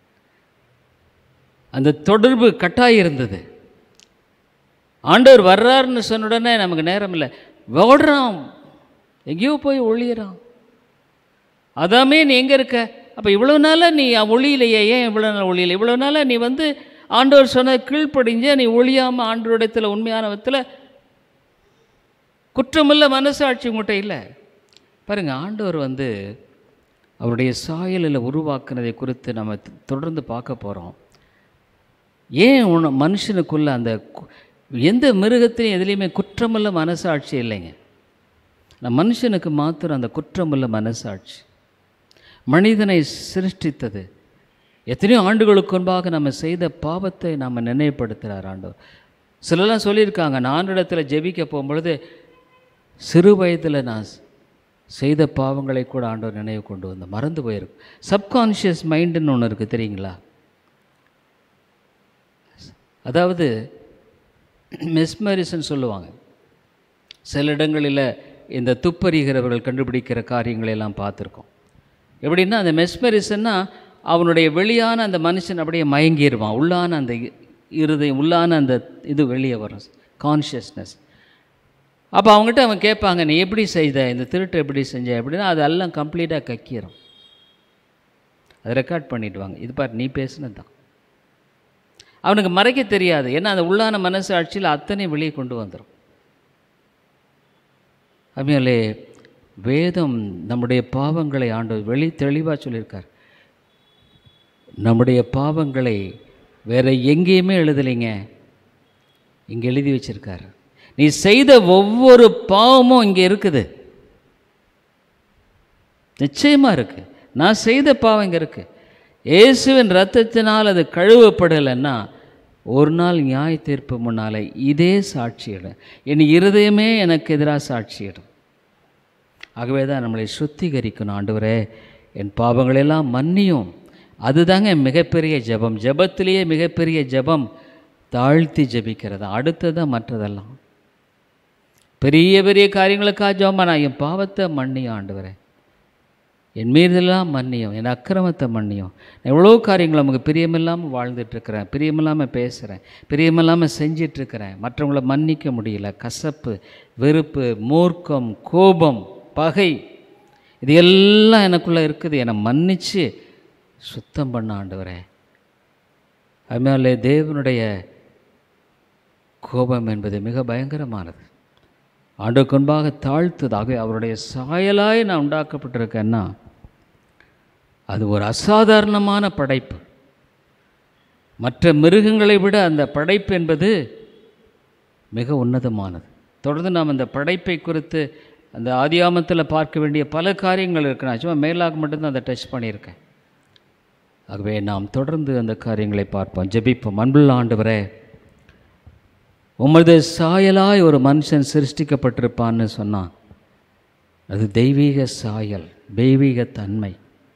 அந்த தொடர்பு கட்டாயம் இருந்தது ஆண்டவர் வர்றாருன்னு சொன்ன உடனே நமக்கு நேரம் இல்லை ஓடுறான் எங்கேயோ போய் ஒளியிறான் அதாமே நீ எங்கே இருக்க அப்போ இவ்வளோ நாளாக நீ ஒளியிலையே ஏன் இவ்வளோ நாள் ஒளியில இவ்வளோ நாளாக நீ வந்து ஆண்டவர் சொன்ன கீழ்ப்படிஞ்ச நீ ஒளியாமல் ஆண்டோடத்தில் உண்மையான விதத்தில் குற்றமில்ல மனசாட்சி உங்கள்கிட்ட இல்லை பாருங்கள் ஆண்டவர் வந்து அவருடைய சாயலில் உருவாக்குனதை குறித்து நம்ம த- தொடர்ந்து பார்க்க போகிறோம் ஏன் உன மனுஷனுக்குள்ள அந்த கு- எந்த மிருகத்திலையும் எதுலேயுமே குற்றமுள்ள மனசாட்சி இல்லைங்க நம்ம மனுஷனுக்கு மாத்திரம் அந்த குற்றமுள்ள மனசாட்சி மனிதனை சிருஷ்டித்தது எத்தனையோ ஆண்டுகளுக்கு முன்பாக நம்ம செய்த பாவத்தை நாம் நினைவுபடுத்துகிறார் ஆண்டவர் சிலர்லாம் சொல்லியிருக்காங்க நான் ஆண்டிடத்தில் ஜெபிக்க போகும்பொழுது சிறு வயதில் நான் செய்த பாவங்களை கூட ஆண்டவர் நினைவு கொண்டு வந்து மறந்து போயிருக்கு சப்கான்ஷியஸ் மைண்டுன்னு ஒன்று இருக்குது தெரியுங்களா அதாவது மெஸ்மரிசன் சொல்லுவாங்க சில இடங்களில் இந்த துப்பறிகிறவர்கள் கண்டுபிடிக்கிற காரியங்களை எல்லாம் பார்த்துருக்கோம் எப்படின்னா அந்த மெஸ்மரிசன்னா அவனுடைய வெளியான அந்த மனுஷன் அப்படியே மயங்கிடுவான் உள்ளான அந்த இ- இருதயம் உள்ளான அந்த இது வெளியே வரும் கான்ஷியஸ்னஸ் அப்போ அவங்ககிட்ட அவன் கேட்பாங்க நீ எப்படி செய்த இந்த திருட்டு எப்படி செஞ்ச அப்படின்னா அதெல்லாம் கம்ப்ளீட்டாக கக்கிரும் அதை ரெக்கார்ட் பண்ணிடுவாங்க இது பாரு நீ பேசுனது தான் அவனுக்கு மறைக்க தெரியாது ஏன்னா அந்த உள்ளான மனசாட்சியில் அத்தனை வெளியே கொண்டு வந்துடும் அம்மையாலே வேதம் நம்முடைய பாவங்களை ஆண்டு வெளி தெளிவாக சொல்லியிருக்கார் நம்முடைய பாவங்களை வேற எங்கேயுமே எழுதலைங்க இங்கே எழுதி வச்சிருக்காரு நீ செய்த ஒவ்வொரு பாவமும் இங்கே இருக்குது நிச்சயமாக இருக்கு நான் செய்த பாவம் இங்கே இருக்கு இயேசுவின் ரத்தத்தினால் அது கழுவப்படலைன்னா ஒரு நாள் நியாய தீர்ப்பு முன்னால் இதே சாட்சியிடும் என் இருதயமே எனக்கு எதிராக சாட்சியிடும் ஆகவே தான் நம்மளை சுத்திகரிக்கணும் ஆண்டவரே என் பாவங்களெல்லாம் மன்னியும் அதுதாங்க மிகப்பெரிய ஜெபம் ஜெபத்திலேயே மிகப்பெரிய ஜெபம் தாழ்த்தி ஜெபிக்கிறது அடுத்ததான் மற்றதெல்லாம் பெரிய பெரிய காரியங்களுக்காக ஜெபம் நான் என் பாவத்தை மன்னியும் ஆண்டவரே என் மீதெல்லாம் மன்னியும் என் அக்கிரமத்தை மன்னியும் நான் எவ்வளோ காரியங்கள் நமக்கு பிரியமில்லாமல் வாழ்ந்துட்டுருக்கிறேன் பிரியமில்லாமல் பேசுகிறேன் பிரியமில்லாமல் செஞ்சிட்ருக்கிறேன் மற்றவங்கள மன்னிக்க முடியல கசப்பு வெறுப்பு மூர்க்கம் கோபம் பகை இது எல்லாம் எனக்குள்ளே இருக்குது என்னை மன்னித்து சுத்தம் பண்ண ஆண்டவரே அதனாலே தேவனுடைய கோபம் என்பது மிக பயங்கரமானது ஆண்டுக்கு முன்பாக தாழ்த்துதாக அவருடைய சாயலாய் நான் உண்டாக்கப்பட்டிருக்கேன்னா அது ஒரு அசாதாரணமான படைப்பு மற்ற மிருகங்களை விட அந்த படைப்பு என்பது மிக உன்னதமானது தொடர்ந்து நாம் அந்த படைப்பை குறித்து அந்த ஆதியாமத்தில் பார்க்க வேண்டிய பல காரியங்கள் இருக்கு நான் சும்மா மேலாக மட்டும்தான் அதை டச் பண்ணியிருக்கேன் ஆகவே நாம் தொடர்ந்து அந்த காரியங்களை பார்ப்போம் ஜெபிப்போம் அன்புள்ள ஆண்டவரே உமது சாயலாய் ஒரு மனுஷன் சிருஷ்டிக்கப்பட்டிருப்பான்னு சொன்னான் அது தெய்வீக சாயல் தெய்வீக தன்மை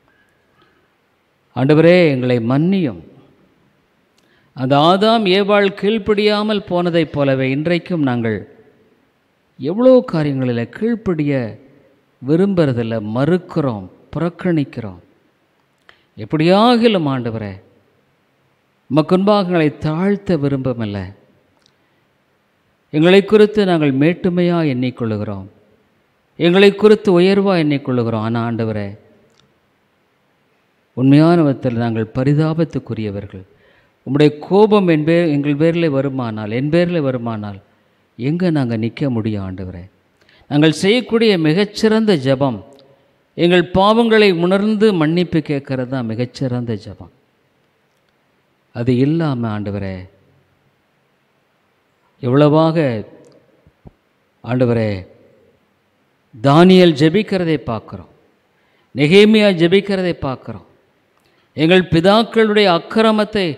ஆண்டவரே எங்களை மன்னியும் அந்த ஆதாம் ஏவாள் கீழ்ப்படியாமல் போனதைப் போலவே இன்றைக்கும் நாங்கள் எவ்வளோ காரியங்களில் கீழ்ப்படிய விரும்புறதில்ல மறுக்கிறோம் புறக்கணிக்கிறோம் எப்படியாகிலும் ஆண்டவரே மக்குன்பாகங்களை தாழ்த்த விரும்பமில்லை எங்களை குறித்து நாங்கள் மேட்டுமையாக எண்ணிக்கொள்ளுகிறோம் எங்களை குறித்து உயர்வாக எண்ணிக்கொள்ளுகிறோம் ஆனால் ஆண்டவரே உண்மையான விதத்தில் நாங்கள் பரிதாபத்துக்குரியவர்கள் உம்முடைய கோபம் என் பேர் எங்கள் பேரில் வருமானால் என் பேரில் வருமானால் எங்கே நாங்கள் நிற்க முடியும் ஆண்டவரே நாங்கள் செய்யக்கூடிய மிகச்சிறந்த ஜெபம் எங்கள் பாவங்களை உணர்ந்து மன்னிப்பு கேட்கறது தான் மிகச்சிறந்த ஜெபம் அது இல்லாமல் ஆண்டவரே எவ்வளவாக ஆண்டவரே தானியல் ஜெபிக்கிறதை பார்க்குறோம் நெகேமியா ஜெபிக்கிறதை பார்க்குறோம் எங்கள் பிதாக்களுடைய அக்கிரமத்தை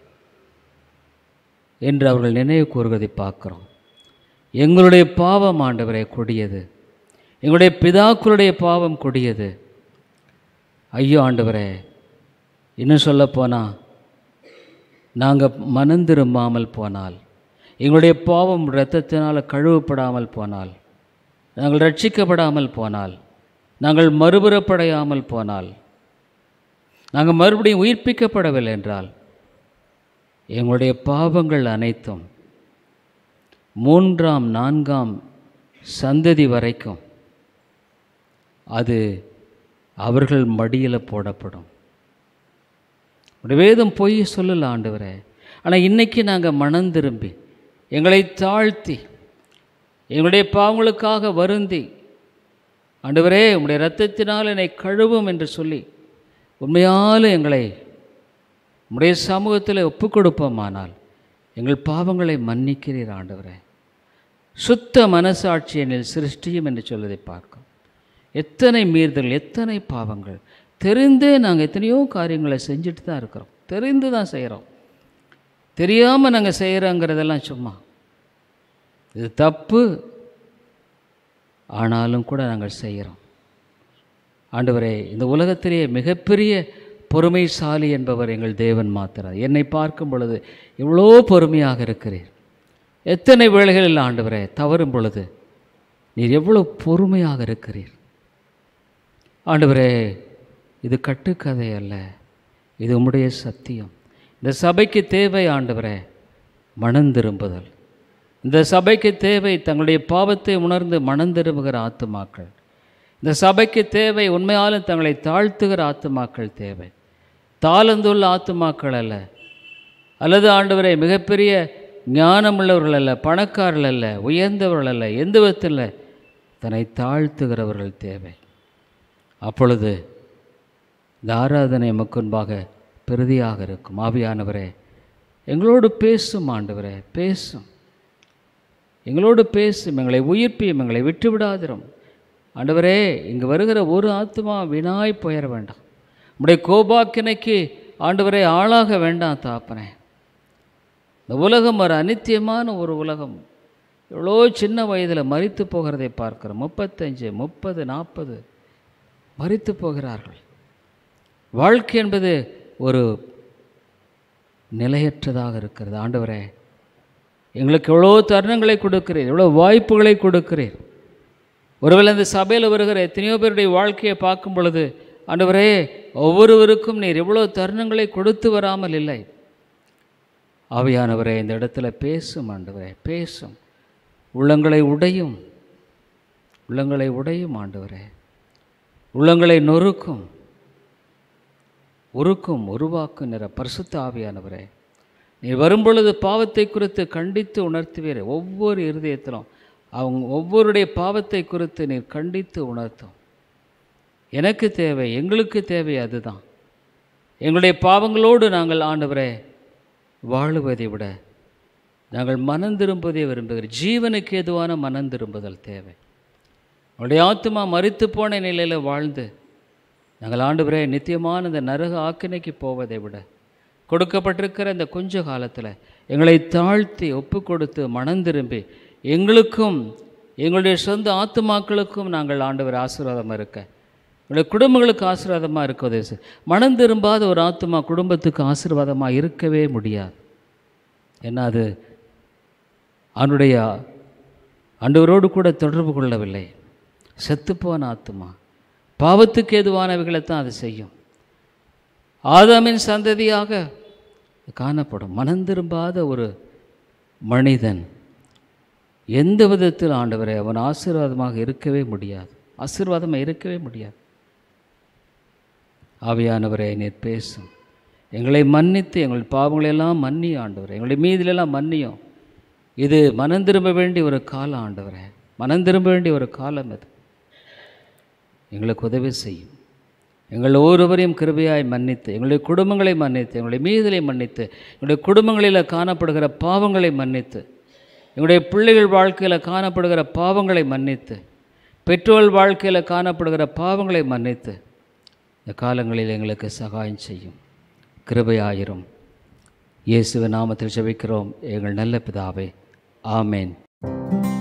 என்று அவர்கள் நினைவு கூறுவதை பார்க்குறோம் எங்களுடைய பாவம் ஆண்டவரே கொடியது எங்களுடைய பிதாக்களுடைய பாவம் கொடியது ஐயோ ஆண்டவரே இன்னும் சொல்லப்போனால் நாங்கள் மனந்திரும்பாமல் போனால் எங்களுடைய பாவம் இரத்தத்தினால் கழுவப்படாமல் போனால் நாங்கள் ரட்சிக்கப்படாமல் போனால் நாங்கள் மறுபுறப்படையாமல் போனால் நாங்கள் மறுபடியும் உயிர்ப்பிக்கப்படவில்லை என்றால் எங்களுடைய பாவங்கள் அனைத்தும் மூன்றாம் நான்காம் சந்ததி வரைக்கும் அது அவர்கள் மடியில் போடப்படும் உடைய வேதம் பொய் சொல்லல ஆண்டவரே ஆனால் இன்னைக்கு நாங்கள் மனம் திரும்பி எங்களை தாழ்த்தி எங்களுடைய பாவங்களுக்காக வருந்தி ஆண்டவரே உம்முடைய இரத்தத்தினால் என்னை கழுவும் என்று சொல்லி உண்மையாலும் எங்களை உம்முடைய சமூகத்தில் ஒப்புக் கொடுப்போமானால் எங்கள் பாவங்களை மன்னிக்கிறீர் ஆண்டவரே சுத்த மனசாட்சி என்னில் சிருஷ்டியும் என்று சொல்வதை பார்க்கும் எத்தனை மீறுதல் எத்தனை பாவங்கள் தெரிந்தே நாங்கள் எத்தனையோ காரியங்களை செஞ்சுட்டு தான் இருக்கிறோம் தெரிந்து தான் செய்கிறோம் தெரியாமல் நாங்கள் செய்கிறோங்கிறதெல்லாம் சும்மா இது தப்பு ஆனாலும் கூட நாங்கள் செய்கிறோம் ஆண்டவரே இந்த உலகத்திலேயே மிகப்பெரிய பொறுமைசாலி என்பவர் எங்கள் தேவன் மாத்திரம் என்னை பார்க்கும் பொழுது இவ்வளோ பொறுமையாக இருக்கிறீர் எத்தனை வேளைகளில் ஆண்டவரே தவறும் பொழுது நீர் எவ்வளோ பொறுமையாக இருக்கிறீர் ஆண்டவரே இது கட்டுக்கதை அல்ல இது உம்முடைய சத்தியம் இந்த சபைக்கு தேவை ஆண்டவரே மனம் திரும்புதல் இந்த சபைக்கு தேவை தங்களுடைய பாவத்தை உணர்ந்து மனம் திரும்புகிற ஆத்துமாக்கள் இந்த சபைக்கு தேவை உண்மையாலும் தங்களை தாழ்த்துகிற ஆத்துமாக்கள் தேவை தாளந்துள்ள ஆத்துமாக்கள் அல்ல அல்லது ஆண்டவரே மிகப்பெரிய ஞானமுள்ளவர்கள் அல்ல பணக்காரர்கள் அல்ல உயர்ந்தவர்கள் அல்ல எந்த விதத்தில் தன்னை தாழ்த்துகிறவர்கள் தேவை அப்பொழுது இந்த ஆராதனை முன்பாக பெருதியாக இருக்கும் ஆவியானவரே எங்களோடு பேசும் ஆண்டவரே பேசும் எங்களோடு பேசும் எங்களை உயிர்ப்பியும் எங்களை விட்டு விடாதிரும் ஆண்டவரே இங்கு வருகிற ஒரு ஆத்மா வினாய் போயிட வேண்டாம் உடைய கோபாக்கினைக்கு ஆண்டவரே ஆளாக வேண்டாம் தாப்பனே இந்த உலகம் ஒரு அனித்தியமான ஒரு உலகம் எவ்வளோ சின்ன வயதில் மறித்து போகிறதை பார்க்கிறோம் முப்பத்தஞ்சு முப்பது நாற்பது மறித்து போகிறார்கள் வாழ்க்கை என்பது ஒரு நிலையற்றதாக இருக்கிறது ஆண்டவரே எங்களுக்கு எவ்வளோ தருணங்களை கொடுக்கிறீர் எவ்வளோ வாய்ப்புகளை கொடுக்கிறீர் ஒருவேளை இந்த சபையில் வருகிற எத்தனையோ பேருடைய வாழ்க்கையை பார்க்கும் பொழுது ஆண்டவரே ஒவ்வொருவருக்கும் நீர் எவ்வளோ தருணங்களை கொடுத்து வராமல் இல்லை ஆவியானவரே இந்த இடத்துல பேசும் ஆண்டவரே பேசும் உள்ளங்களை உடையும் உள்ளங்களை உடையும் ஆண்டவரே உள்ளங்களை நொறுக்கும் உருக்கும் உருவாக்கும் நிற பரிசுத்த ஆவியானவரே நீர் வரும்பொழுது பாவத்தை குறித்து கண்டித்து உணர்த்துவீர் ஒவ்வொரு இருதயத்திலும் அவங்க ஒவ்வொருடைய பாவத்தை குறித்து நீர் கண்டித்து உணர்த்தும் எனக்கு தேவை எங்களுக்கு தேவை அதுதான் எங்களுடைய பாவங்களோடு நாங்கள் ஆண்டவரே வாழுவதை விட நாங்கள் மனம் திரும்புவதை விரும்புகிறோம் ஜீவனுக்கு எதுவான மனம் திரும்புதல் தேவை அவருடைய ஆத்மா மறித்து போன நிலையில் வாழ்ந்து நாங்கள் ஆண்டவரே நித்தியமான இந்த நரக ஆக்கினைக்கு போவதை விட கொடுக்கப்பட்டிருக்கிற இந்த கொஞ்ச காலத்தில் எங்களை தாழ்த்தி ஒப்பு கொடுத்து மனம் திரும்பி எங்களுக்கும் எங்களுடைய சொந்த ஆத்துமாக்களுக்கும் நாங்கள் ஆண்டவர் ஆசீர்வாதமாக இருக்க எங்களுடைய குடும்பங்களுக்கு ஆசீர்வாதமாக இருக்க உதவி செய். மனம் திரும்பாத ஒரு ஆத்துமா குடும்பத்துக்கு ஆசீர்வாதமாக இருக்கவே முடியாது ஏன்னா அது அவனுடைய ஆண்டவரோடு கூட தொடர்பு கொள்ளவில்லை செத்துப்போன ஆத்துமா பாவத்துக்கு ஏதுவானவைகளை தான் அது செய்யும் ஆதாமின் சந்ததியாக காணப்படும் மனம் திரும்பாத ஒரு மனிதன் எந்த விதத்தில் ஆண்டவரை அவன் ஆசீர்வாதமாக இருக்கவே முடியாது ஆசீர்வாதமாக இருக்கவே முடியாது ஆவியானவரே நீர் பேசும் எங்களை மன்னித்து எங்கள் பாவங்களை எல்லாம் மன்னி ஆண்டவரே எங்களுடைய மீதிலெல்லாம் மன்னியும் இது மனம் திரும்ப வேண்டிய ஒரு காலம் ஆண்டவரே மனம் திரும்ப வேண்டிய ஒரு காலம் இது எங்களுக்கு உதவி செய்யும் எங்கள் ஒவ்வொருவரையும் கிருபையாய் மன்னித்து எங்களுடைய குடும்பங்களை மன்னித்து எங்களுடைய மீதலை மன்னித்து எங்களுடைய குடும்பங்களில் காணப்படுகிற பாவங்களை மன்னித்து எங்களுடைய பிள்ளைகள் வாழ்க்கையில் காணப்படுகிற பாவங்களை மன்னித்து பெற்றோர் வாழ்க்கையில் காணப்படுகிற பாவங்களை மன்னித்து இந்த காலங்களில் எங்களுக்கு சகாயம் செய்யும் கிருபையாயிரும் இயேசுவின் நாமத்தில் ஜெபிக்கிறோம் எங்கள் நல்ல பிதாவே ஆமேன்